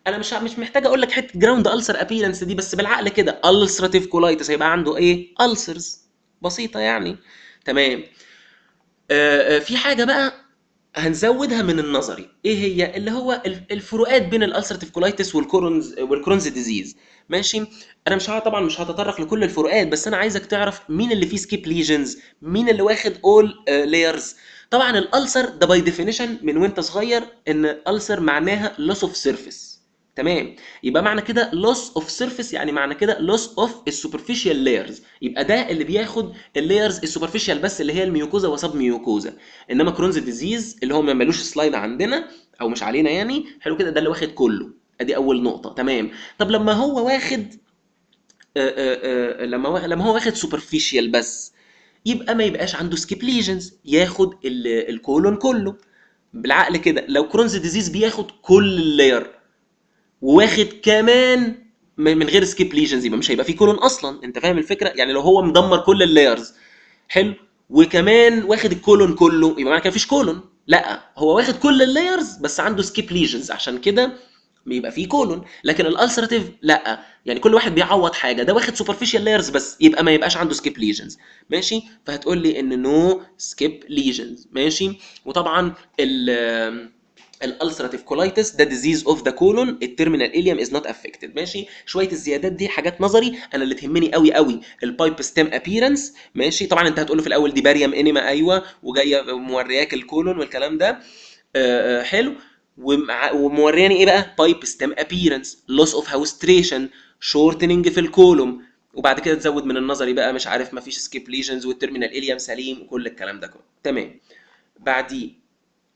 انا مش مش محتاج اقول لك حته جراوند السر ابيرنس دي بس بالعقل كده السراتيف كولايتس هيبقى عنده ايه السرز بسيطه يعني تمام آه، آه، في حاجه بقى هنزودها من النظري ايه هي اللي هو ال- الفروقات بين الالسرتيف كولايتس والكورونز والكرونز ديزيز ماشي انا مش ه- طبعا مش هتطرق لكل الفروقات بس انا عايزك تعرف مين اللي فيه سكيب ليجنز مين اللي واخد اول لايرز طبعا الالسر ده باي ديفينيشن من وانت صغير ان السر معناها لوس اوف سيرفيس تمام يبقى معنى كده لوس اوف سيرفيس يعني معنى كده لوس اوف السوبرفيشال لايرز يبقى ده اللي بياخد اللايرز السوبرفيشال بس اللي هي الميوكوزا وسب ميوكوزا انما كرونز ديزيز اللي هو ما ملوش سلايد عندنا او مش علينا يعني حلو كده ده اللي واخد كله ادي اول نقطه تمام طب لما هو واخد آه، آه، آه، لما وا- لما هو واخد سوبرفيشال بس يبقى ما يبقاش عنده سكيب ليجنز ياخد ال- الكولون كله بالعقل كده لو كرونز ديزيز بياخد كل اللاير وواخد كمان م- من غير سكيب ليجنز يبقى مش هيبقى فيه كولون اصلا انت فاهم الفكره يعني لو هو مدمر كل اللايرز حلو وكمان واخد الكولون كله يبقى معنى كده مفيش كولون لا هو واخد كل اللايرز بس عنده سكيب ليجنز عشان كده بيبقى فيه كولون لكن الالسراتيف لا يعني كل واحد بيعوض حاجه ده واخد سوبرفيشال لايرز بس يبقى ما يبقاش عنده سكيب ليجنز ماشي فهتقول لي ان نو سكيب ليجنز ماشي وطبعا ال الالسراتيف كولايتس ده ديزيز اوف ذا كولون التيرمينال اليوم از نوت افكتد ماشي شويه الزيادات دي حاجات نظري انا اللي تهمني قوي قوي البايب ستيم ابييرنس ماشي طبعا انت هتقول له في الاول دي باريم انيما ايوه وجايه مورياك الكولون والكلام ده آه، آه، حلو ومع- ومورياني ايه بقى بايب ستيم ابييرنس لوس اوف هاوستريشن شورتنج في الكولوم وبعد كده تزود من النظري بقى مش عارف مفيش سكيب ليجنز والتيرمينال اليوم سليم وكل الكلام ده كله تمام بعديه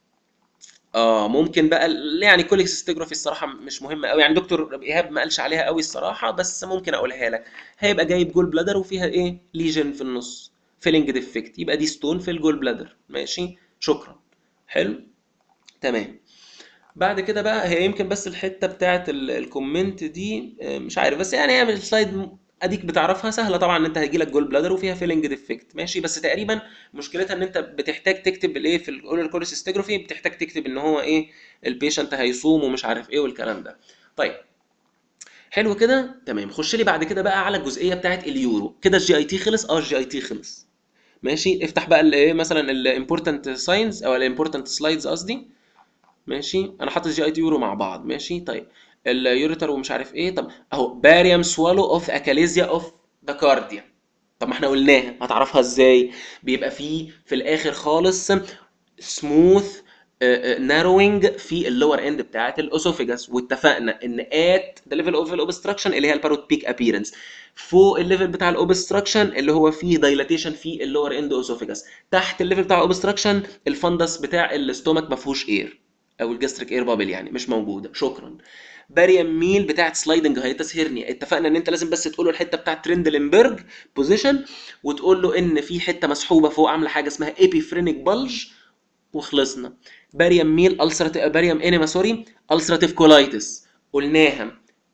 اه ممكن بقى ال- يعني كوليكسيستوجرافي الصراحه مش مهمه قوي يعني دكتور ايهاب ما قالش عليها قوي الصراحه بس ممكن اقولها لك هيبقى جايب جول بلادر وفيها ايه ليجن في النص فيلنج ديفكت يبقى دي ستون في الجول بلادر ماشي شكرا حلو تمام بعد كده بقى هي يمكن بس الحته بتاعت ال- الكومنت دي آه، مش عارف بس يعني هي السلايد م- اديك بتعرفها سهله طبعا ان انت هيجي لك جول بلادر وفيها فيلنج ديفكت ماشي بس تقريبا مشكلتها ان انت بتحتاج تكتب الايه في الاورال كوليسيستوجرافي بتحتاج تكتب ان هو ايه البيشنت هيصوم ومش عارف ايه والكلام ده طيب حلو كده تمام خش لي بعد كده بقى على الجزئيه بتاعت اليورو كده الجي اي تي خلص اه الجي اي تي خلص ماشي افتح بقى الايه مثلا الامبورتنت ساينز او الامبورتنت سلايدز قصدي ماشي انا حاطط جي اي تي يورو مع بعض ماشي طيب اليوريتر ومش عارف ايه طب اهو باريوم سوالو اوف اكاليزيا اوف ذا كارديا طب ما احنا قلناها هتعرفها ازاي بيبقى فيه في الاخر خالص سموث ناروينج في اللور اند بتاعت الاسوفيجاس واتفقنا ان ات ذا ليفل اوف الاوبستراكشن اللي هي الباروت بيك ابييرنس فوق الليفل بتاع الاوبستراكشن اللي هو فيه دايلاتيشن في اللور اند اسوفيجاس تحت الليفل بتاع الاوبستراكشن الفندس بتاع الاستومك ما فيهوش اير او الجاستريك اير بابل يعني مش موجوده شكرا باريم ميل بتاعت سلايدنج هايتس هيرنيا اتفقنا ان انت لازم بس تقول له الحته بتاعت ترندلنبرج بوزيشن وتقول له ان في حته مسحوبه فوق عامله حاجه اسمها ايبيفرينيك بلج وخلصنا باريم ميل السرات باريم انيما سوري السراتيف كولايتس قلناها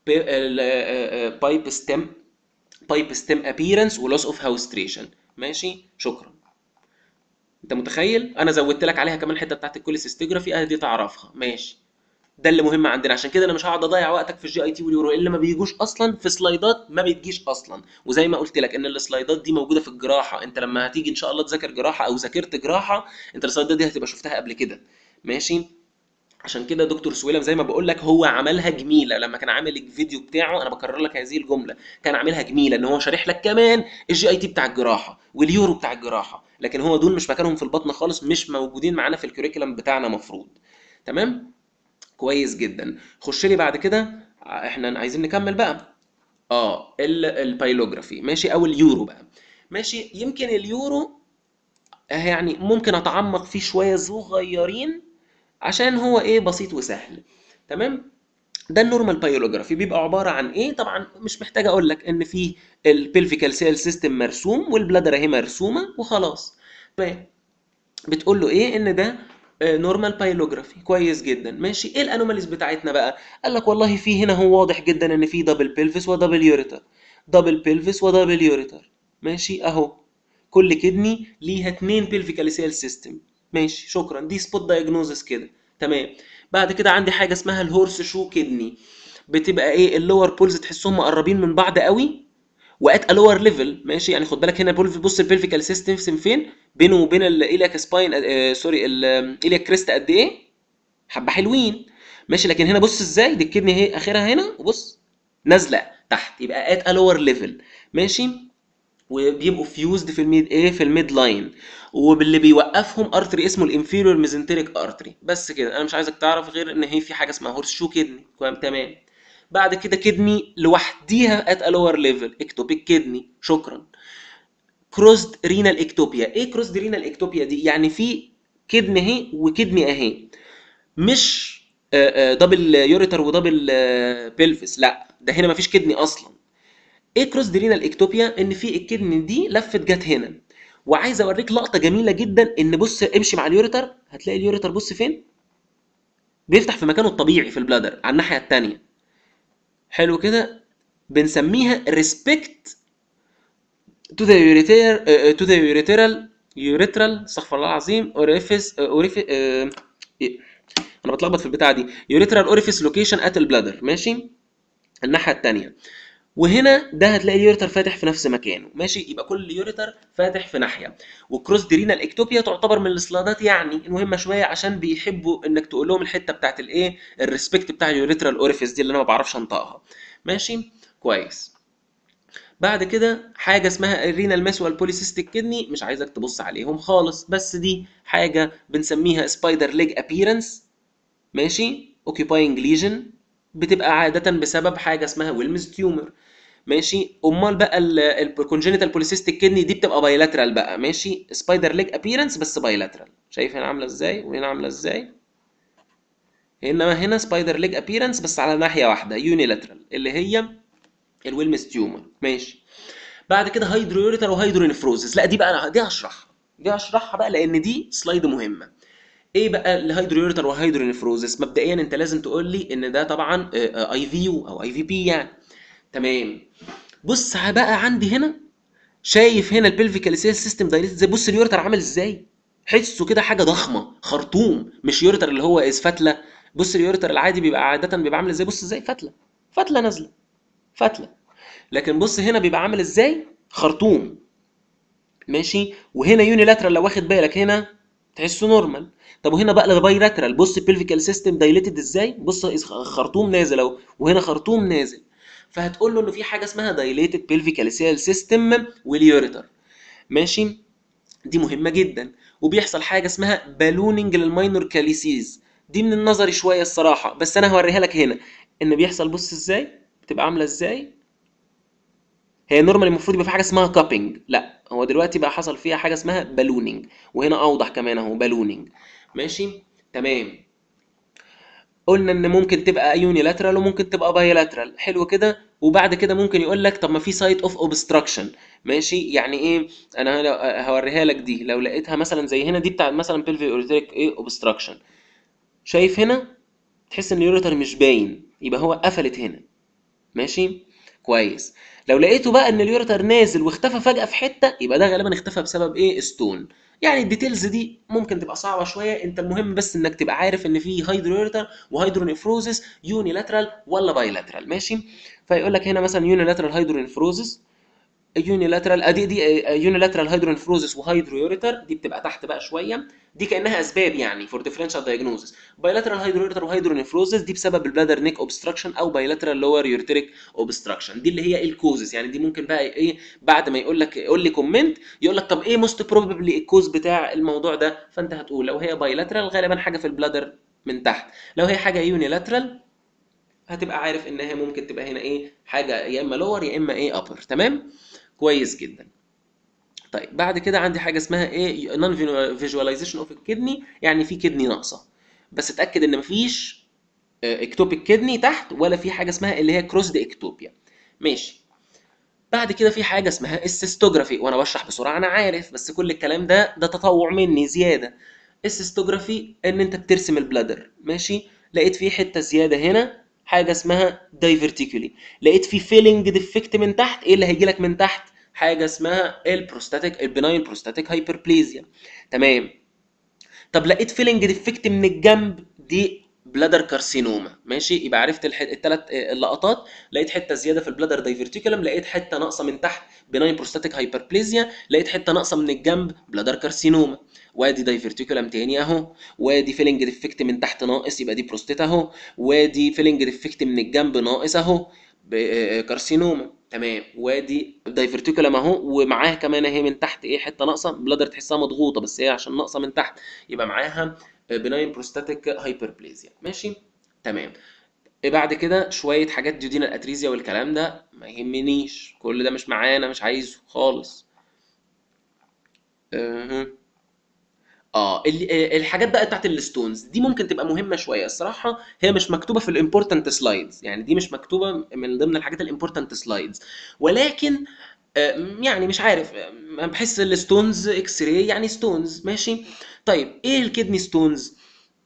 بايب ستيم بايب ستيم ابييرنس ولوس اوف هاوستريشن ماشي شكرا انت متخيل انا زودت لك عليها كمان الحته بتاعت الكوليسيستوجرافي اه دي تعرفها ماشي ده اللي مهم عندنا عشان كده انا مش هقعد اضيع وقتك في الجي اي تي واليورو اللي ما بيجوش اصلا في سلايدات ما بتجيش اصلا وزي ما قلت لك ان السلايدات دي موجوده في الجراحه انت لما هتيجي ان شاء الله تذاكر جراحه او ذاكرت جراحه انت السلايدات دي هتبقى شفتها قبل كده ماشي عشان كده دكتور سويلم زي ما بقول لك هو عملها جميله لما كان عامل الفيديو بتاعه انا بكرر لك هذه الجمله كان عاملها جميله ان هو شارح لك كمان الجي اي تي بتاع الجراحه واليورو بتاع الجراحه لكن هو دول مش مكانهم في البطن خالص مش موجودين معانا في الكوريكولم بتاعنا مفروض تمام كويس جدا خش لي بعد كده احنا عايزين نكمل بقى اه ال- البايلوجرافي ماشي او اليورو بقى ماشي يمكن اليورو آه، يعني ممكن اتعمق فيه شويه صغيرين عشان هو ايه بسيط وسهل تمام ده النورمال بايلوجرافي بيبقى عباره عن ايه طبعا مش محتاج اقول لك ان في البلفيكال سيل سيستم مرسوم والبلادر اهي مرسومه وخلاص تمام بتقول له ايه ان ده نورمال بايلوجرافي كويس جدا ماشي ايه الانوماليز بتاعتنا بقى قال لك والله في هنا هو واضح جدا ان في دبل بيلفس ودبل يوريتر دبل بيلفس ودبل يوريتر ماشي اهو كل كدني ليها اتنين بيلفيكال سيل سيستم ماشي شكرا دي سبوت دايجنوزس كده تمام بعد كده عندي حاجه اسمها الهورس شو كدني بتبقى ايه اللور بولز تحسهم مقربين من بعض قوي وات لور ليفل ماشي يعني خد بالك هنا بولف بص البلفيكال سيستم فين بينه وبين الايلياك سباين آه سوري الايلياك كريست قد ايه حبه حلوين ماشي لكن هنا بص ازاي دي الكدني اهي اخرها هنا وبص نازله تحت يبقى ات لور ليفل ماشي وبيبقوا فيوزد في الميد ايه في الميد لاين واللي بيوقفهم ارتري اسمه الانفيريور ميزنتريك ارتري بس كده انا مش عايزك تعرف غير ان هي في حاجه اسمها هورس شو كدني تمام بعد كده كدني لوحديها ات لور ليفل اكتوبيك كدني شكرا كروزد رينال اكتوبيا ايه كروزد رينال اكتوبيا دي يعني في كدني اهي وكدني اهي مش دبل يوريتر ودبل بيلفس لا ده هنا مفيش كدني اصلا ايه كروس رينال اكتوبيا ان في الكدني دي لفت جت هنا وعايز اوريك لقطه جميله جدا ان بص امشي مع اليوريتر هتلاقي اليوريتر بص فين بيفتح في مكانه الطبيعي في البلادر على الناحيه الثانيه حلو كده بنسميها ريسبكت تو ذا يوريتر تو ذا يوريترال يوريترال استغفر الله العظيم اوريفيس اوريفي انا بتلخبط في البتاعه دي يوريترال اوريفيس لوكيشن ات البلادر ماشي الناحيه الثانيه وهنا ده هتلاقي اليوريتر فاتح في نفس مكانه ماشي يبقى كل يوريتر فاتح في ناحيه والكروس ديرينال اكتوبيا تعتبر من السلايدات يعني المهمه شويه عشان بيحبوا انك تقول لهم الحته بتاعت الايه الريسبكت بتاع اليوريترال اوريفيس دي اللي انا ما بعرفش انطقها ماشي كويس بعد كده حاجه اسمها الرينال ماس والبوليسيستيك كدني مش عايزك تبص عليهم خالص بس دي حاجه بنسميها سبايدر ليج ابييرنس ماشي اوكيباينج ليجن بتبقى عاده بسبب حاجه اسمها ويلمز تيومر ماشي امال بقى الكونجينيتال بوليسيستيك كدني دي بتبقى بايلاترال بقى ماشي سبايدر ليج ابييرنس بس بايلاترال شايف هنا عامله ازاي وهنا عامله ازاي انما هنا سبايدر ليج ابييرنس بس على ناحيه واحده يونيلاترال اللي هي الويلمز تيومر ماشي بعد كده هيدرويوريتر وهيدرونفروزس لا دي بقى أنا دي هشرحها دي هشرحها بقى لان دي سلايد مهمه ايه بقى الهيدرويوريتر وهيدرونفروزس مبدئيا انت لازم تقول لي ان ده طبعا اي في يو او اي في بي يعني تمام بص بقى عندي هنا شايف هنا البلفيكال سيستم دايليتد زي بص اليوريتر عامل ازاي حسه كده حاجه ضخمه خرطوم مش يوريتر اللي هو از فتله بص اليوريتر العادي بيبقى عاده بيبقى عامل ازاي بص ازاي فتله فتله نازله فتله لكن بص هنا بيبقى عامل ازاي خرطوم ماشي وهنا يونيلاترال لو واخد بالك هنا تحسه نورمال طب وهنا بقى البايلاترال بص البلفيكال سيستم دايليتد ازاي بص خرطوم نازل اهو وهنا خرطوم نازل فهتقول له انه في حاجه اسمها دايليتد بلفيكال سيستم واليوريتر ماشي دي مهمه جدا وبيحصل حاجه اسمها بالوننج للماينور كاليسيز دي من النظري شويه الصراحه بس انا هوريها لك هنا ان بيحصل بص ازاي بتبقى عامله ازاي هي نورمال المفروض يبقى في حاجه اسمها كابينج لا هو دلوقتي بقى حصل فيها حاجه اسمها بالوننج وهنا اوضح كمان اهو بالوننج ماشي تمام قلنا ان ممكن تبقى يونيلاترال وممكن تبقى بايلاترال حلو كده وبعد كده ممكن يقول لك طب ما في سايت اوف اوبستراكشن ماشي يعني ايه انا هوريها لك دي لو لقيتها مثلا زي هنا دي بتاع مثلا بيلفي اوريتريك ايه اوبستراكشن شايف هنا تحس ان اليوريتر مش باين يبقى هو قفلت هنا ماشي كويس لو لقيته بقى ان اليوريتر نازل واختفى فجأة في حتة يبقى ده غالبا اختفى بسبب ايه ستون يعني الديتيلز دي ممكن تبقى صعبة شوية انت المهم بس انك تبقى عارف ان في هيدرويوريتر وهيدرونيفروزس يونيلاترال ولا بايلاترال ماشي فيقول لك هنا مثلا يونيلاترال هيدرونيفروزس يونيلاترال ادي دي يونيلاترال هيدرونيفروزس وهيدرويوريتر دي بتبقى تحت بقى شويه دي كانها اسباب يعني فور ديفرنشال دايجنوزس بايلاترال هيدرويوريتر وهيدرونيفروزس دي بسبب البلادر نيك اوبستراكشن او بايلاترال لور يورتريك اوبستراكشن دي اللي هي الكوزز يعني دي ممكن بقى ايه بعد ما يقول لك يقول لي كومنت يقول لك طب ايه موست بروبابلي الكوز بتاع الموضوع ده فانت هتقول لو هي بايلاترال غالبا حاجه في البلادر من تحت لو هي حاجه يونيلاترال هتبقى عارف انها ممكن تبقى هنا ايه حاجه يا اما لور يا اما ايه ابر تمام كويس جدا طيب بعد كده عندي حاجه اسمها ايه نون فيجواليزيشن اوف الكدني يعني في كدني ناقصه بس اتاكد ان مفيش اكتوبيك كدني تحت ولا في حاجه اسمها اللي هي كروسد اكتوبيا ماشي بعد كده في حاجه اسمها السيستوجرافي وانا بشرح بسرعه انا عارف بس كل الكلام ده ده تطوع مني زياده السيستوجرافي ان انت بترسم البلادر ماشي لقيت في حته زياده هنا حاجه اسمها دايفرتيكولي لقيت في فيلنج ديفكت من تحت ايه اللي هيجي لك من تحت حاجه اسمها البروستاتيك البناين بروستاتيك هايبربليزيا تمام طب لقيت فيلنج ديفكت من الجنب دي بلادر كارسينوما ماشي يبقى عرفت الثلاث اللقطات لقيت حته زياده في البلادر دايفرتيكولم لقيت حته ناقصه من تحت بناين بروستاتيك هايبربليزيا لقيت حته ناقصه من الجنب بلادر كارسينوما وادي دايفرتيكولم تاني اهو وادي فيلنج ديفكت من تحت ناقص يبقى دي بروستات اهو وادي فيلنج ديفكت من الجنب ناقص اهو كارسينوما تمام وادي دايفرتيكولم اهو ومعاها كمان اهي من تحت ايه حته ناقصه بلادر تحسها مضغوطه بس هي عشان ناقصه من تحت يبقى معاها بناين بروستاتيك هايبربليزيا ماشي تمام بعد كده شويه حاجات ديودينا الاتريزيا والكلام ده ما يهمنيش كل ده مش معانا مش عايزه خالص أه. اه الحاجات بقى بتاعت الستونز دي ممكن تبقى مهمه شويه الصراحه هي مش مكتوبه في الامبورتنت سلايدز يعني دي مش مكتوبه من ضمن الحاجات الامبورتنت سلايدز ولكن يعني مش عارف بحس الستونز اكس راي يعني ستونز ماشي طيب ايه الكدني ستونز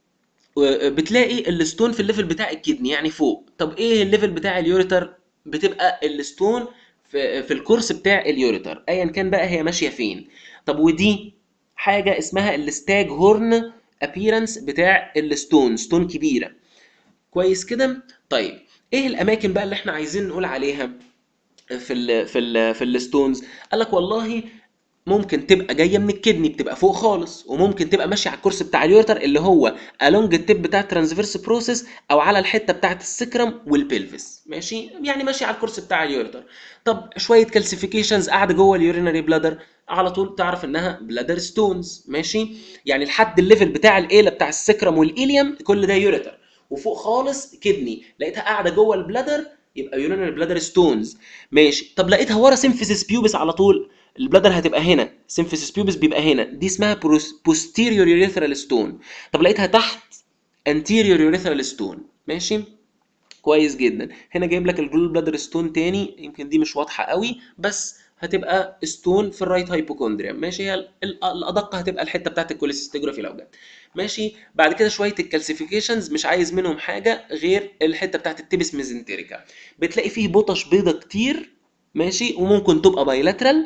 بتلاقي الستون في الليفل بتاع الكدني يعني فوق طب ايه الليفل بتاع اليوريتر بتبقى الستون في, في الكورس بتاع اليوريتر ايا كان بقى هي ماشيه فين طب ودي حاجه اسمها الستاج هورن ابييرنس بتاع الستون ستون كبيره كويس كده طيب ايه الاماكن بقى اللي احنا عايزين نقول عليها في ال في ال في الستونز قال لك والله ممكن تبقى جايه من الكدني بتبقى فوق خالص وممكن تبقى ماشيه على الكورس بتاع اليورتر اللي هو along التب بتاع الترانسفيرس بروسيس او على الحته بتاعه السكرم والبلفس ماشي يعني ماشيه على الكورس بتاع اليورتر طب شويه كالسيفيكيشنز قاعده جوه اليورينري بلادر على طول تعرف انها بلادر ستونز ماشي يعني لحد الليفل بتاع الايله بتاع السكرم والايليوم كل ده يوريتر وفوق خالص كدني لقيتها قاعده جوه البلادر يبقى يورينري بلادر ستونز ماشي طب لقيتها ورا سيمفيسيس بيوبس على طول البلادر هتبقى هنا سيمفيسيس بيوبس بيبقى هنا دي اسمها بوستيريور يوريثرال ستون طب لقيتها تحت انتيريور يوريثرال ستون ماشي كويس جدا هنا جايب لك الجلول بلادر ستون تاني يمكن دي مش واضحه قوي بس هتبقى ستون في الرايت هايبوكوندريا ماشي هي الادق هتبقى الحته بتاعت الكوليسيستوجرافي لو جت ماشي بعد كده شويه الكالسيفيكيشنز مش عايز منهم حاجه غير الحته بتاعت التبس ميزنتريكا بتلاقي فيه بطش بيضه كتير ماشي وممكن تبقى بايلاترال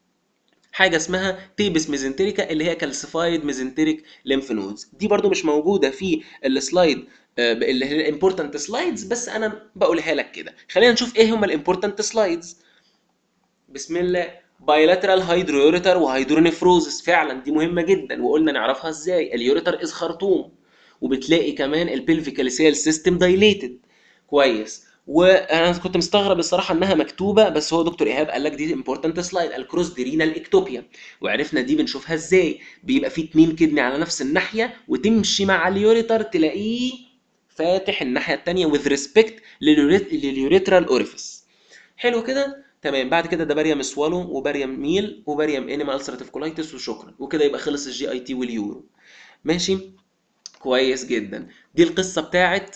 حاجه اسمها تيبس ميزنتريكا اللي هي كالسيفايد ميزنتريك ليمف نودز دي برضو مش موجوده في السلايد اللي هي الامبورتنت سلايدز بس انا بقولها لك كده خلينا نشوف ايه هم الامبورتنت سلايدز بسم الله بايلاترال هيدرويوريتر وهيدرونيفروزس فعلا دي مهمه جدا وقلنا نعرفها ازاي اليوريتر از خرطوم وبتلاقي كمان البلفيكال سيل سيستم دايليتد كويس وانا كنت مستغرب الصراحه انها مكتوبه بس هو دكتور ايهاب قال لك دي امبورتنت سلايد الكروس ديرينال اكتوبيا وعرفنا دي بنشوفها ازاي بيبقى في اتنين كدني على نفس الناحيه وتمشي مع اليوريتر تلاقيه فاتح الناحيه الثانيه with respect لليوريترال اوريفيس حلو كده تمام بعد كده ده باريم سوالو وباريم ميل وباريم انيما السراتيف كولايتس وشكرا وكده يبقى خلص الجي اي تي واليورو ماشي كويس جدا دي القصه بتاعت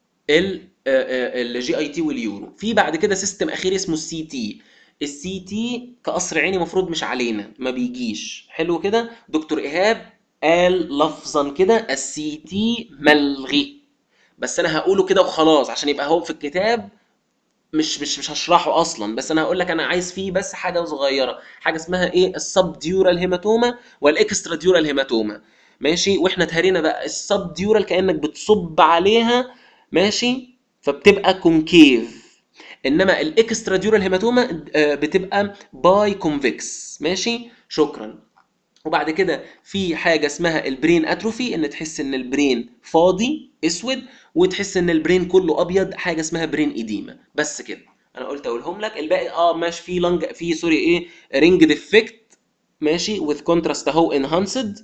ال الجي اي تي واليورو في بعد كده سيستم اخير اسمه السي تي السي تي كقصر عيني مفروض مش علينا ما بيجيش حلو كده دكتور ايهاب قال لفظا كده السي تي ملغي بس انا هقوله كده وخلاص عشان يبقى هو في الكتاب مش مش مش هشرحه اصلا بس انا هقول لك انا عايز فيه بس حاجه صغيره حاجه اسمها ايه السب ديورال هيماتوما والاكسترا ديورال هيماتوما ماشي واحنا اتهرينا بقى السب ديورال كانك بتصب عليها ماشي فبتبقى كونكيف انما الاكسترا ديورال هيماتوما بتبقى باي كونفكس ماشي شكرا وبعد كده في حاجه اسمها البرين اتروفي ان تحس ان البرين فاضي اسود وتحس ان البرين كله ابيض حاجه اسمها برين ايديما بس كده انا قلت اقولهم لك الباقي اه ماشي في لنج في سوري ايه رينج ديفكت ماشي وذ كونتراست اهو انهانسد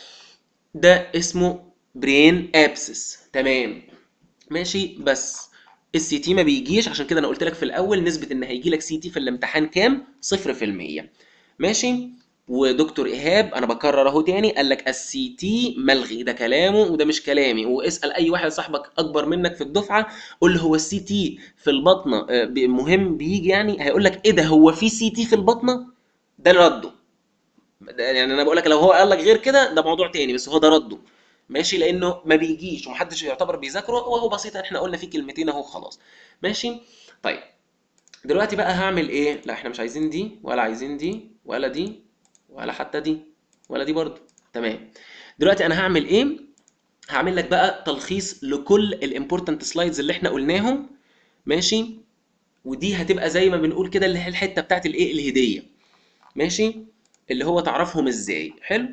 ده اسمه برين ابسس تمام ماشي بس السي تي ما بيجيش عشان كده انا قلت لك في الاول نسبه ان هيجي لك سي تي في الامتحان كام 0% ماشي ودكتور ايهاب انا بكرر اهو تاني قال لك السي تي ملغي ده كلامه وده مش كلامي واسال اي واحد صاحبك اكبر منك في الدفعه قول له هو السي تي في البطنه مهم بيجي يعني هيقول لك ايه ده هو في سي تي في البطنه ده رده يعني انا بقول لك لو هو قال لك غير كده ده موضوع تاني بس هو ده رده ماشي لانه ما بيجيش ومحدش يعتبر بيذاكره وهو بسيط احنا قلنا فيه كلمتين اهو خلاص ماشي طيب دلوقتي بقى هعمل ايه لا احنا مش عايزين دي ولا عايزين دي ولا دي ولا حتى دي ولا دي برضو تمام دلوقتي انا هعمل ايه هعمل لك بقى تلخيص لكل الامبورتنت سلايدز اللي احنا قلناهم ماشي ودي هتبقى زي ما بنقول كده اللي هي الحته بتاعت الايه الهديه ماشي اللي هو تعرفهم ازاي حلو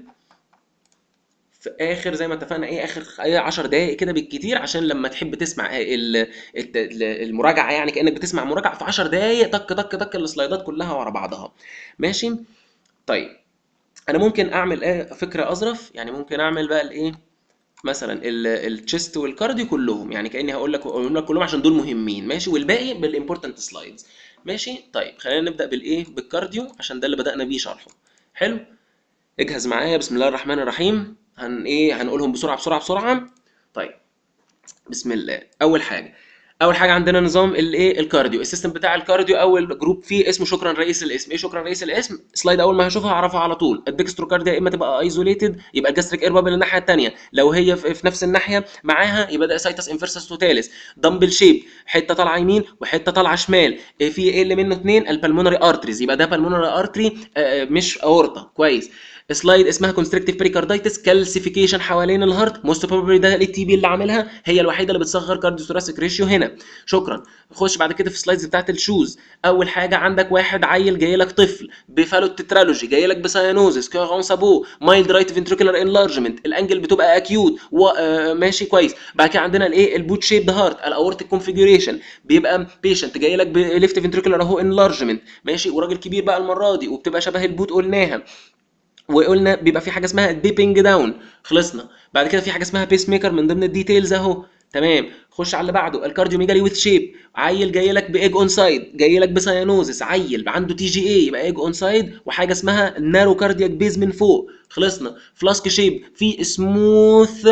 في اخر زي ما اتفقنا ايه اخر ايه 10 دقائق كده بالكتير عشان لما تحب تسمع ال- الت- ال- المراجعه يعني كانك بتسمع مراجعه في 10 دقائق طك طك طك السلايدات كلها ورا بعضها ماشي طيب انا ممكن اعمل ايه فكره اظرف يعني ممكن اعمل بقى الايه مثلا التشيست والكارديو كلهم يعني كاني هقول لك اقول لك كلهم عشان دول مهمين ماشي والباقي بالامبورتنت سلايدز ماشي طيب خلينا نبدا بالايه بالكارديو عشان ده اللي بدانا بيه شرحه حلو اجهز معايا بسم الله الرحمن الرحيم هن ايه هنقولهم بسرعه بسرعه بسرعه طيب بسم الله اول حاجه اول حاجه عندنا نظام الايه الكارديو السيستم بتاع الكارديو اول جروب فيه اسمه شكرا رئيس الاسم ايه شكرا رئيس الاسم سلايد اول ما هشوفها هعرفها على طول الدكستروكارديا يا اما تبقى ايزوليتد يبقى الجاستريك اير بابل الناحيه الثانيه لو هي في في نفس الناحيه معاها يبقى ده سايتس انفيرسس توتاليس دمبل شيب حته طالعه يمين وحته طالعه شمال إيه في ايه اللي منه اثنين البلمونري ارتريز يبقى ده بالمونري ارتري مش اورطه كويس سلايد اسمها كونستريكتيف بريكاردايتس كالسيفيكيشن حوالين الهارت موست بروبلي ده التي بي اللي عاملها هي الوحيده اللي بتصغر كارديو ثوراسيك ريشيو هنا شكرا خش بعد كده في السلايدز بتاعت الشوز اول حاجه عندك واحد عيل جاي لك طفل بفالو تترالوجي جاي لك بساينوزس كيرون سابو مايلد رايت فنتريكولار انلارجمنت الانجل بتبقى اكيوت وماشي كويس بعد كده عندنا الايه البوت شيب هارت الاورتيك كونفيجريشن بيبقى بيشنت جاي لك بليفت فنتريكولار اهو انلارجمنت ماشي وراجل كبير بقى المره دي وبتبقى شبه البوت قلناها وقلنا بيبقى في حاجه اسمها ديبنج داون خلصنا بعد كده في حاجه اسمها بيس ميكر من ضمن الديتيلز اهو تمام خش على اللي بعده الكارديوميجالي ويث شيب عيل جاي لك بايج اون سايد جاي لك بساينوزس عيل عنده تي جي اي يبقى ايج اون سايد وحاجه اسمها نارو كاردياك بيز من فوق خلصنا فلاسك شيب في سموث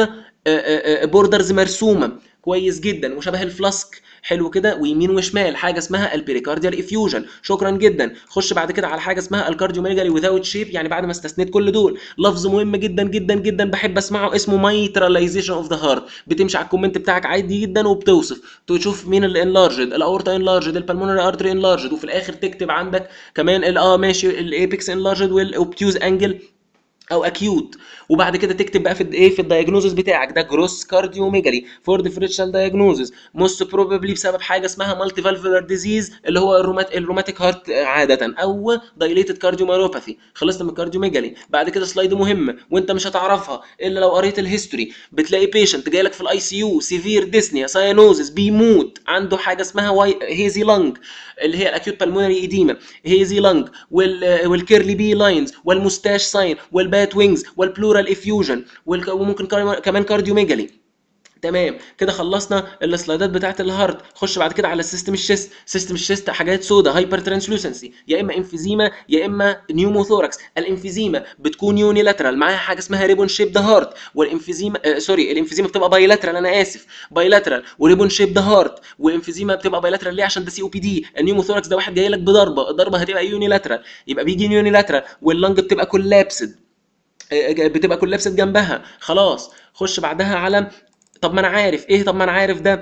بوردرز مرسومه كويس جدا وشبه الفلاسك حلو كده ويمين وشمال حاجه اسمها البريكارديال افيوجن شكرا جدا خش بعد كده على حاجه اسمها الكارديوميجالي وذاوت شيب يعني بعد ما استثنيت كل دول لفظ مهم جدا جدا جدا بحب اسمعه اسمه مايتراليزيشن اوف ذا هارت بتمشي على الكومنت بتاعك عادي جدا وبتوصف تشوف مين اللي انلارجد الاورتا انلارجد البلمونري ارتري انلارجد وفي الاخر تكتب عندك كمان ال- اه ماشي الايبكس انلارجد والاوبتيوز انجل او اكيوت وبعد كده تكتب بقى في ال- ايه في الدايجنوزس بتاعك ده جروس كارديوميجالي فور ديفرنشال دايجنوزس موست بروبابلي بسبب حاجه اسمها مالتي فالفولار ديزيز اللي هو الرومات الروماتيك هارت عاده او دايليتد كارديوميوباثي خلصنا من الكارديوميجالي بعد كده سلايد مهم وانت مش هتعرفها الا لو قريت الهيستوري بتلاقي بيشنت جاي لك في الاي سي يو سيفير ديسنيا ساينوزس بيموت عنده حاجه اسمها واي هيزي لانج اللي هي الاكيوت بالمونري ايديما هيزي لانج والكيرلي بي لاينز والموستاش ساين والبات وينجز والبلورال افيوجن وممكن كمان كارديوميجالي تمام كده خلصنا السلايدات بتاعت الهارت خش بعد كده على السيستم الشيست سيستم الشيست حاجات سودا هايبر ترانسلوسنسي يا اما انفيزيما يا اما نيوموثوركس الانفيزيما بتكون يونيلاترال معاها حاجه اسمها ريبون شيب هارت والانفيزيما آه سوري الانفيزيما بتبقى بايلاترال انا اسف بايلاترال وريبون شيب هارت وانفيزيما بتبقى بايلاترال ليه عشان ده سي او بي دي النيوموثوركس ده واحد جاي لك بضربه الضربه هتبقى يونيلاترال يبقى بيجي يونيلاترال واللنج بتبقى كولابسد بتبقى كولابسد جنبها خلاص خش بعدها على طب ما انا عارف ايه طب ما انا عارف ده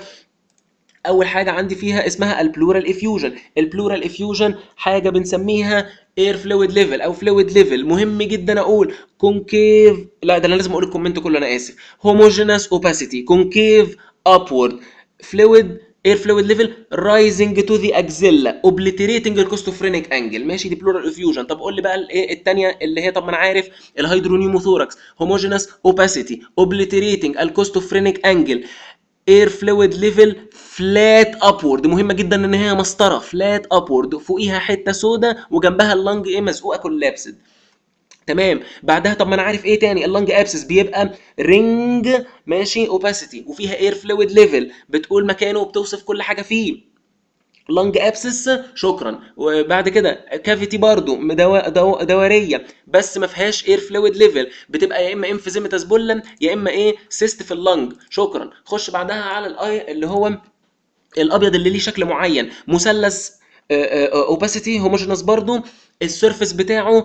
اول حاجه عندي فيها اسمها البلورال افيوجن البلورال افيوجن حاجه بنسميها اير فلويد ليفل او فلويد ليفل مهم جدا اقول كونكيف لا ده انا لازم اقول الكومنت كله انا اسف هوموجينس اوباسيتي كونكيف ابورد فلويد اير فلويد ليفل رايزنج تو ذا اكزيلا اوبليتريتنج الكوستوفرينيك انجل ماشي دي بلورال افيوجن طب قول لي بقى الايه الثانيه اللي هي طب ما انا عارف الهيدرونيوموثوركس هوموجينس اوباسيتي اوبليتريتنج الكوستوفرينيك انجل اير فلويد ليفل فلات ابورد مهمه جدا ان هي مسطره فلات ابورد فوقيها حته سودا وجنبها اللنج ايه مزقوقه كولابسد تمام بعدها طب ما انا عارف ايه تاني اللنج ابسس بيبقى رينج ماشي اوباسيتي وفيها اير فلويد ليفل بتقول مكانه وبتوصف كل حاجه فيه لنج ابسس شكرا وبعد كده كافيتي برضو دو دو دوريه بس ما فيهاش اير فلويد ليفل بتبقى يا اما انفيزيمتاس بولن يا اما ايه سيست في اللنج شكرا خش بعدها على الاي اللي هو الابيض اللي ليه شكل معين مثلث اوباسيتي هوموجينس برضو السيرفيس بتاعه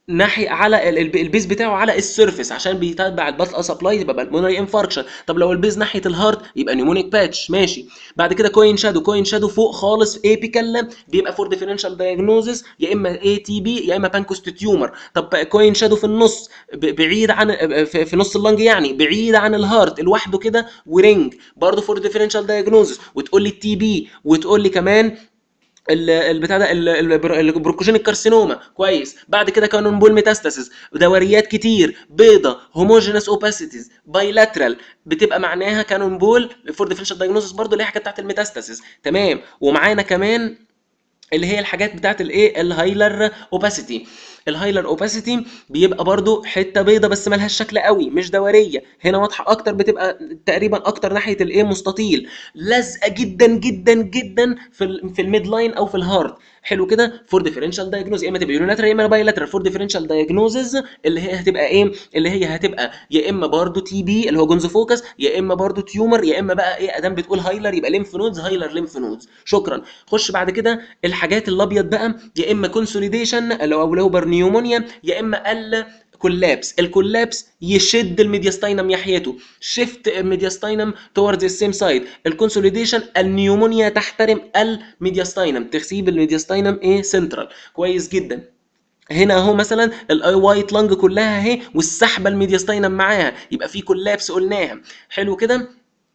ناحيه على ال- ال- البيز بتاعه على السيرفيس عشان بيتبع البلاد سبلاي يبقى بالمونري انفاركشن طب لو البيز ناحيه الهارت يبقى نيمونيك باتش ماشي بعد كده كوين شادو كوين شادو فوق خالص ايبيكال بيبقى فور ديفرنشال دايجنوزس يا اما اي تي بي يا اما بانكوست تيومر طب كوين شادو في النص ب- بعيد عن في في نص اللنج يعني بعيد عن الهارت لوحده كده ورينج برضه فور ديفرنشال دايجنوزس وتقول لي التي بي وتقول لي كمان ال- البتاع ده ال- ال- البروكوجينيك كارسينوما كويس بعد كده كانون بول ميتاستاسيس دوريات كتير بيضه هوموجينس اوباسيتيز بايلاترال بتبقى معناها كانون بول فور ديفرنشال دايجنوستس برضه اللي هي حاجه بتاعت الميتاستاسيس تمام ومعانا كمان اللي هي الحاجات بتاعت الايه الهايلر اوباسيتي الهايلر اوباسيتي بيبقى برضو حته بيضه بس ملهاش شكل قوي مش دوريه هنا واضحه اكتر بتبقى تقريبا اكتر ناحيه الايه مستطيل لازقه جدا جدا جدا في ال في الميد لاين او في الهارت حلو كده فور ديفرنشال دايجنوز يا اما تبقى يونيلاترال يا اما بايلاترال فور ديفرنشال دايجنوزز اللي هي هتبقى ايه اللي هي هتبقى يا اما برضو تي بي اللي هو جونز فوكس يا اما برضو تيومر يا اما بقى ايه ادام بتقول هايلر يبقى ليمف نودز هايلر ليمف نودز شكرا خش بعد كده الحاجات الابيض بقى يا اما كونسوليديشن او لوبر نيومونيا يا اما ال كولابس الكولابس يشد الميدياستاينم ناحيته شيفت الميدياستاينم توردز السيم سايد الكونسوليديشن النيومونيا تحترم الميدياستاينم تسيب الميدياستاينم ايه سنترال كويس جدا هنا اهو مثلا الاي وايت لانج كلها اهي والسحبه الميدياستاينم معاها يبقى في كولابس قلناها حلو كده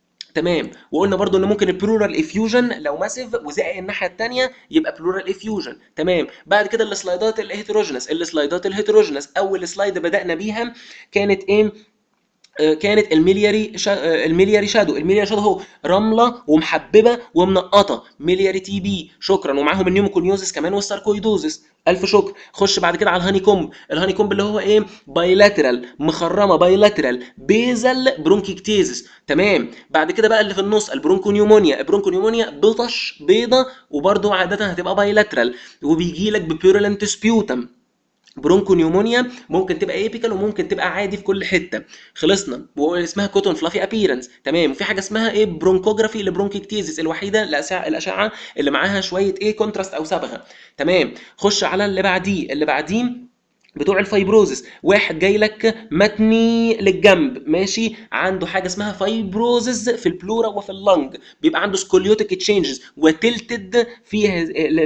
تمام وقلنا برضو ان ممكن البلورال افيوجن لو ماسيف وزق الناحيه الثانيه يبقى بلورال افيوجن تمام بعد كده السلايدات الهيتروجينس السلايدات الهيتروجينس اول سلايد بدانا بيها كانت ايه آه، كانت الملياري شا... آه، الملياري شادو الملياري شادو هو رمله ومحببه ومنقطه ملياري تي بي شكرا ومعاهم النيوموكونيوزس كمان والساركويدوزس الف شكر خش بعد كده على الهاني كومب الهاني كومب اللي هو ايه بايلاترال مخرمه بايلاترال بيزل برونكيكتيزس تمام بعد كده بقى اللي في النص البرونكونيومونيا البرونكونيومونيا بطش بيضه وبرده عاده هتبقى بايلاترال وبيجي لك ببيرولنت سبيوتم برونكو نيومونيا ممكن تبقى ايبيكال وممكن تبقى عادي في كل حته خلصنا واسمها كوتون فلافي ابييرنس تمام وفي حاجه اسمها ايه برونكوجرافي لبرونكيكتيزيس الوحيده الاشعه الاشعه اللي معاها شويه ايه كونتراست او صبغه تمام خش على اللي بعديه اللي بعديه بتوع الفايبروزس واحد جاي لك متني للجنب ماشي عنده حاجه اسمها فايبروزس في البلورا وفي اللنج بيبقى عنده سكوليوتيك تشينجز وتلتد فيها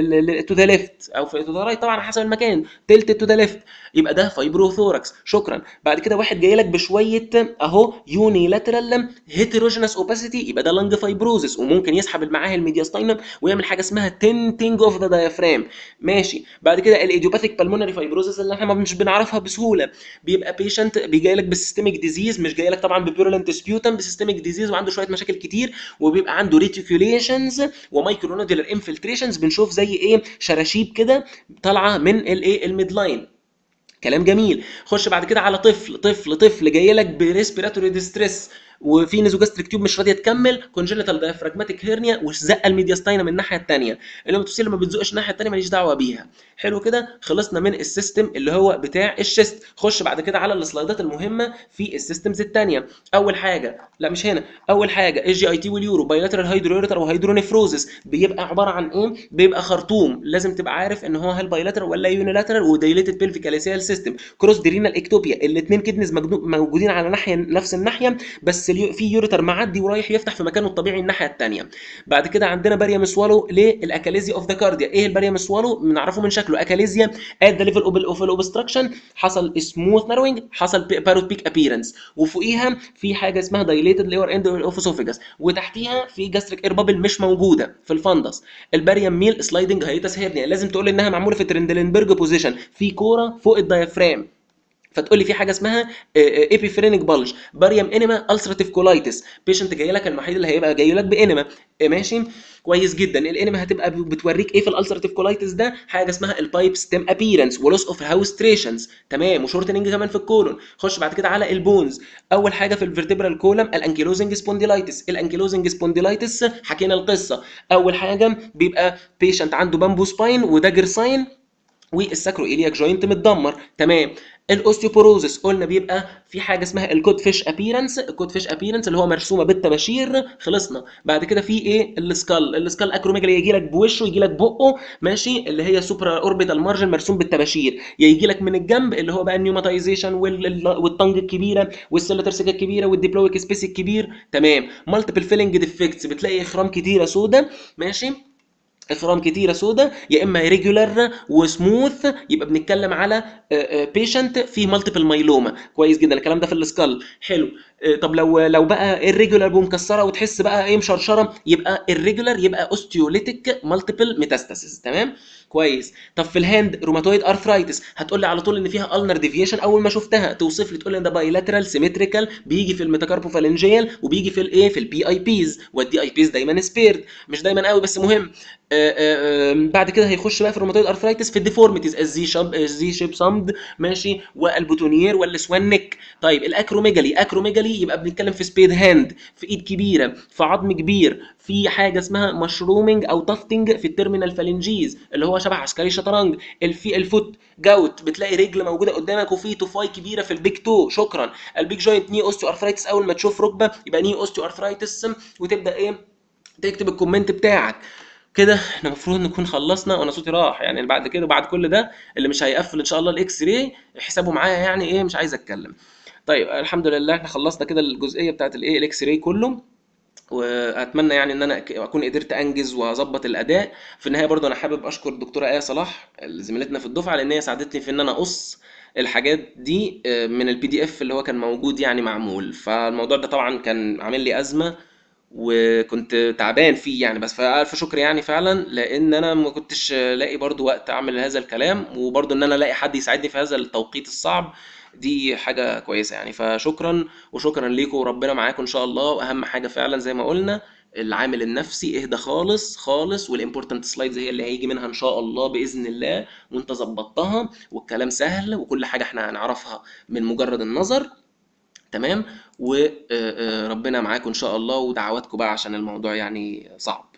تو ذا ليفت او تو ذا رايت طبعا على حسب المكان تلتد تو ذا ليفت يبقى ده فايبروثوركس شكرا بعد كده واحد جاي لك بشويه اهو يونيلاترال هيتروجينس اوباسيتي يبقى ده لنج فايبروزس وممكن يسحب معاه الميدياستاينم ويعمل حاجه اسمها تنتنج اوف ذا دايفرام ماشي بعد كده الايديوباثيك بالمونري فايبروزس اللي احنا مش بنعرفها بسهوله بيبقى بيشنت بيجي لك بسيستميك ديزيز مش جاي لك طبعا ببيرولنت سبيوتم بسيستميك ديزيز وعنده شويه مشاكل كتير وبيبقى عنده ريتيكوليشنز ومايكرونوديلر انفلتريشنز بنشوف زي ايه شراشيب كده طالعه من الايه الميد لاين كلام جميل خش بعد كده على طفل طفل طفل جاي لك بريسبيراتوري ديستريس وفي نيزوجاستريك تيوب مش راضيه تكمل كونجنتال دايفراجماتيك هيرنيا وزقه الميدياستاينا من الناحيه الثانيه اللي لما بتزقش الناحيه الثانيه ماليش دعوه بيها حلو كده خلصنا من السيستم اللي هو بتاع الشيست خش بعد كده على السلايدات المهمه في السيستمز الثانيه اول حاجه لا مش هنا اول حاجه اي جي اي تي واليورو بايلاترال هيدرويرتر وهيدرونيفروزس بيبقى عباره عن ايه بيبقى خرطوم لازم تبقى عارف ان هو هل بايلاترال ولا يونيلاترال ودايليتد بيلفيكاليسيال سيستم كروس درينال اكتوبيا الاثنين كدنز موجودين على ناحيه نفس الناحيه بس في يوريتر معدي ورايح يفتح في مكانه الطبيعي الناحيه الثانيه بعد كده عندنا باريام سوالو للاكاليزيا اوف ذا كارديا ايه الباريام سوالو بنعرفه من شكله اكاليزيا ات ذا ليفل اوف الاوبستراكشن حصل سموث ناروينج حصل باروت بيك ابييرنس وفوقيها في حاجه اسمها دايليتد ليور اند اوف اسوفيجاس وتحتيها في جاستريك اير بابل مش موجوده في الفندس الباريام ميل سلايدنج هايتس هيرنيا لازم تقول انها معموله في ترندلنبرج بوزيشن في كوره فوق الدايفرام فتقول لي في حاجه اسمها ايبيفرينيك بلج باريوم انيما السراتيف كولايتس بيشنت جاي لك الوحيد اللي هيبقى جاي لك بانيما ماشي كويس جدا الانيما هتبقى بتوريك ايه في الالسراتيف كولايتس ده حاجه اسمها البايب ستيم ابييرنس ولوس اوف هاوستريشنز تمام وشورتنج كمان في الكولون خش بعد كده على البونز اول حاجه في الفرتبرال كولم الانكيلوزنج سبونديلايتس الانكيلوزنج سبونديلايتس حكينا القصه اول حاجه بيبقى بيشنت عنده بامبو سباين وداجر ساين والساكرو ايلياك جوينت متدمر تمام الاوستيوبوروزس قلنا بيبقى في حاجه اسمها الكود فيش ابييرنس الكود فيش ابييرنس اللي هو مرسومه بالطباشير خلصنا بعد كده في ايه السكال السكال اكروميجالي يجي لك بوشه يجي لك بقه ماشي اللي هي سوبرا اوربيتال مارجن مرسوم بالطباشير يا يجي لك من الجنب اللي هو بقى النيوماتيزيشن والطنج الكبيره والسيلوترسيك الكبيره والديبلويك سبيس الكبير تمام مالتيبل فيلنج ديفكتس بتلاقي اخرام كتيره سودا ماشي اخرام كتيره سودا يا اما ريجولار وسموث يبقى بنتكلم على بيشنت في مالتيبل مايلوما كويس جدا الكلام ده في السكال حلو آه، طب لو لو بقى الريجولار ومكسره وتحس بقى ايه مشرشره يبقى الريجولار يبقى اوستيوليتيك مالتيبل ميتاستاسيس تمام كويس طب في الهاند روماتويد ارثرايتس هتقول لي على طول ان فيها النر ديفيشن اول ما شفتها توصف لي تقول لي ده بايلاترال سيمتريكال بيجي في الميتاكاربوفالنجيال وبيجي في الايه في البي اي بيز والدي اي بيز دايما سبيرد مش دايما قوي بس مهم آه، آه، آه، بعد كده هيخش بقى في الروماتويد ارثرايتس في الديفورميتيز الزي شاب الزي شيب صمد ماشي والبوتونير والسوان نيك طيب الاكروميجالي اكروميجالي يبقى بنتكلم في سبيد هاند في ايد كبيره في عظم كبير في حاجه اسمها مشرومنج او تافتنج في التيرمينال فالنجيز اللي هو شبه عسكري شطرنج الفي الفوت جاوت بتلاقي رجل موجوده قدامك وفي توفاي كبيره في البيك تو شكرا البيك جوينت ني اوستيو ارثرايتس اول ما تشوف ركبه يبقى ني اوستيو ارثرايتس وتبدا ايه تكتب الكومنت بتاعك كده احنا المفروض نكون خلصنا وانا صوتي راح يعني بعد كده بعد كل ده اللي مش هيقفل ان شاء الله الاكس راي حسابه معايا يعني ايه مش عايز اتكلم طيب الحمد لله احنا خلصنا كده الجزئيه بتاعت الايه الاكس راي كله واتمنى يعني ان انا أك- اكون قدرت انجز واظبط الاداء في النهايه برضو انا حابب اشكر الدكتوره ايه صلاح زميلتنا في الدفعه لان هي ساعدتني في ان انا اقص الحاجات دي آه، من البي دي اف اللي هو كان موجود يعني معمول فالموضوع ده طبعا كان عامل لي ازمه وكنت تعبان فيه يعني بس فألف شكر يعني فعلا لان انا ما كنتش لاقي برضو وقت اعمل هذا الكلام وبرضو ان انا الاقي حد يساعدني في هذا التوقيت الصعب دي حاجة كويسة يعني فشكرا وشكرا ليكم وربنا معاكم ان شاء الله واهم حاجة فعلا زي ما قلنا العامل النفسي اهدى خالص خالص والامبورتنت سلايدز هي اللي هيجي منها ان شاء الله باذن الله وانت ظبطتها والكلام سهل وكل حاجة احنا هنعرفها من مجرد النظر تمام وربنا معاكم ان شاء الله ودعواتكم بقى عشان الموضوع يعني صعب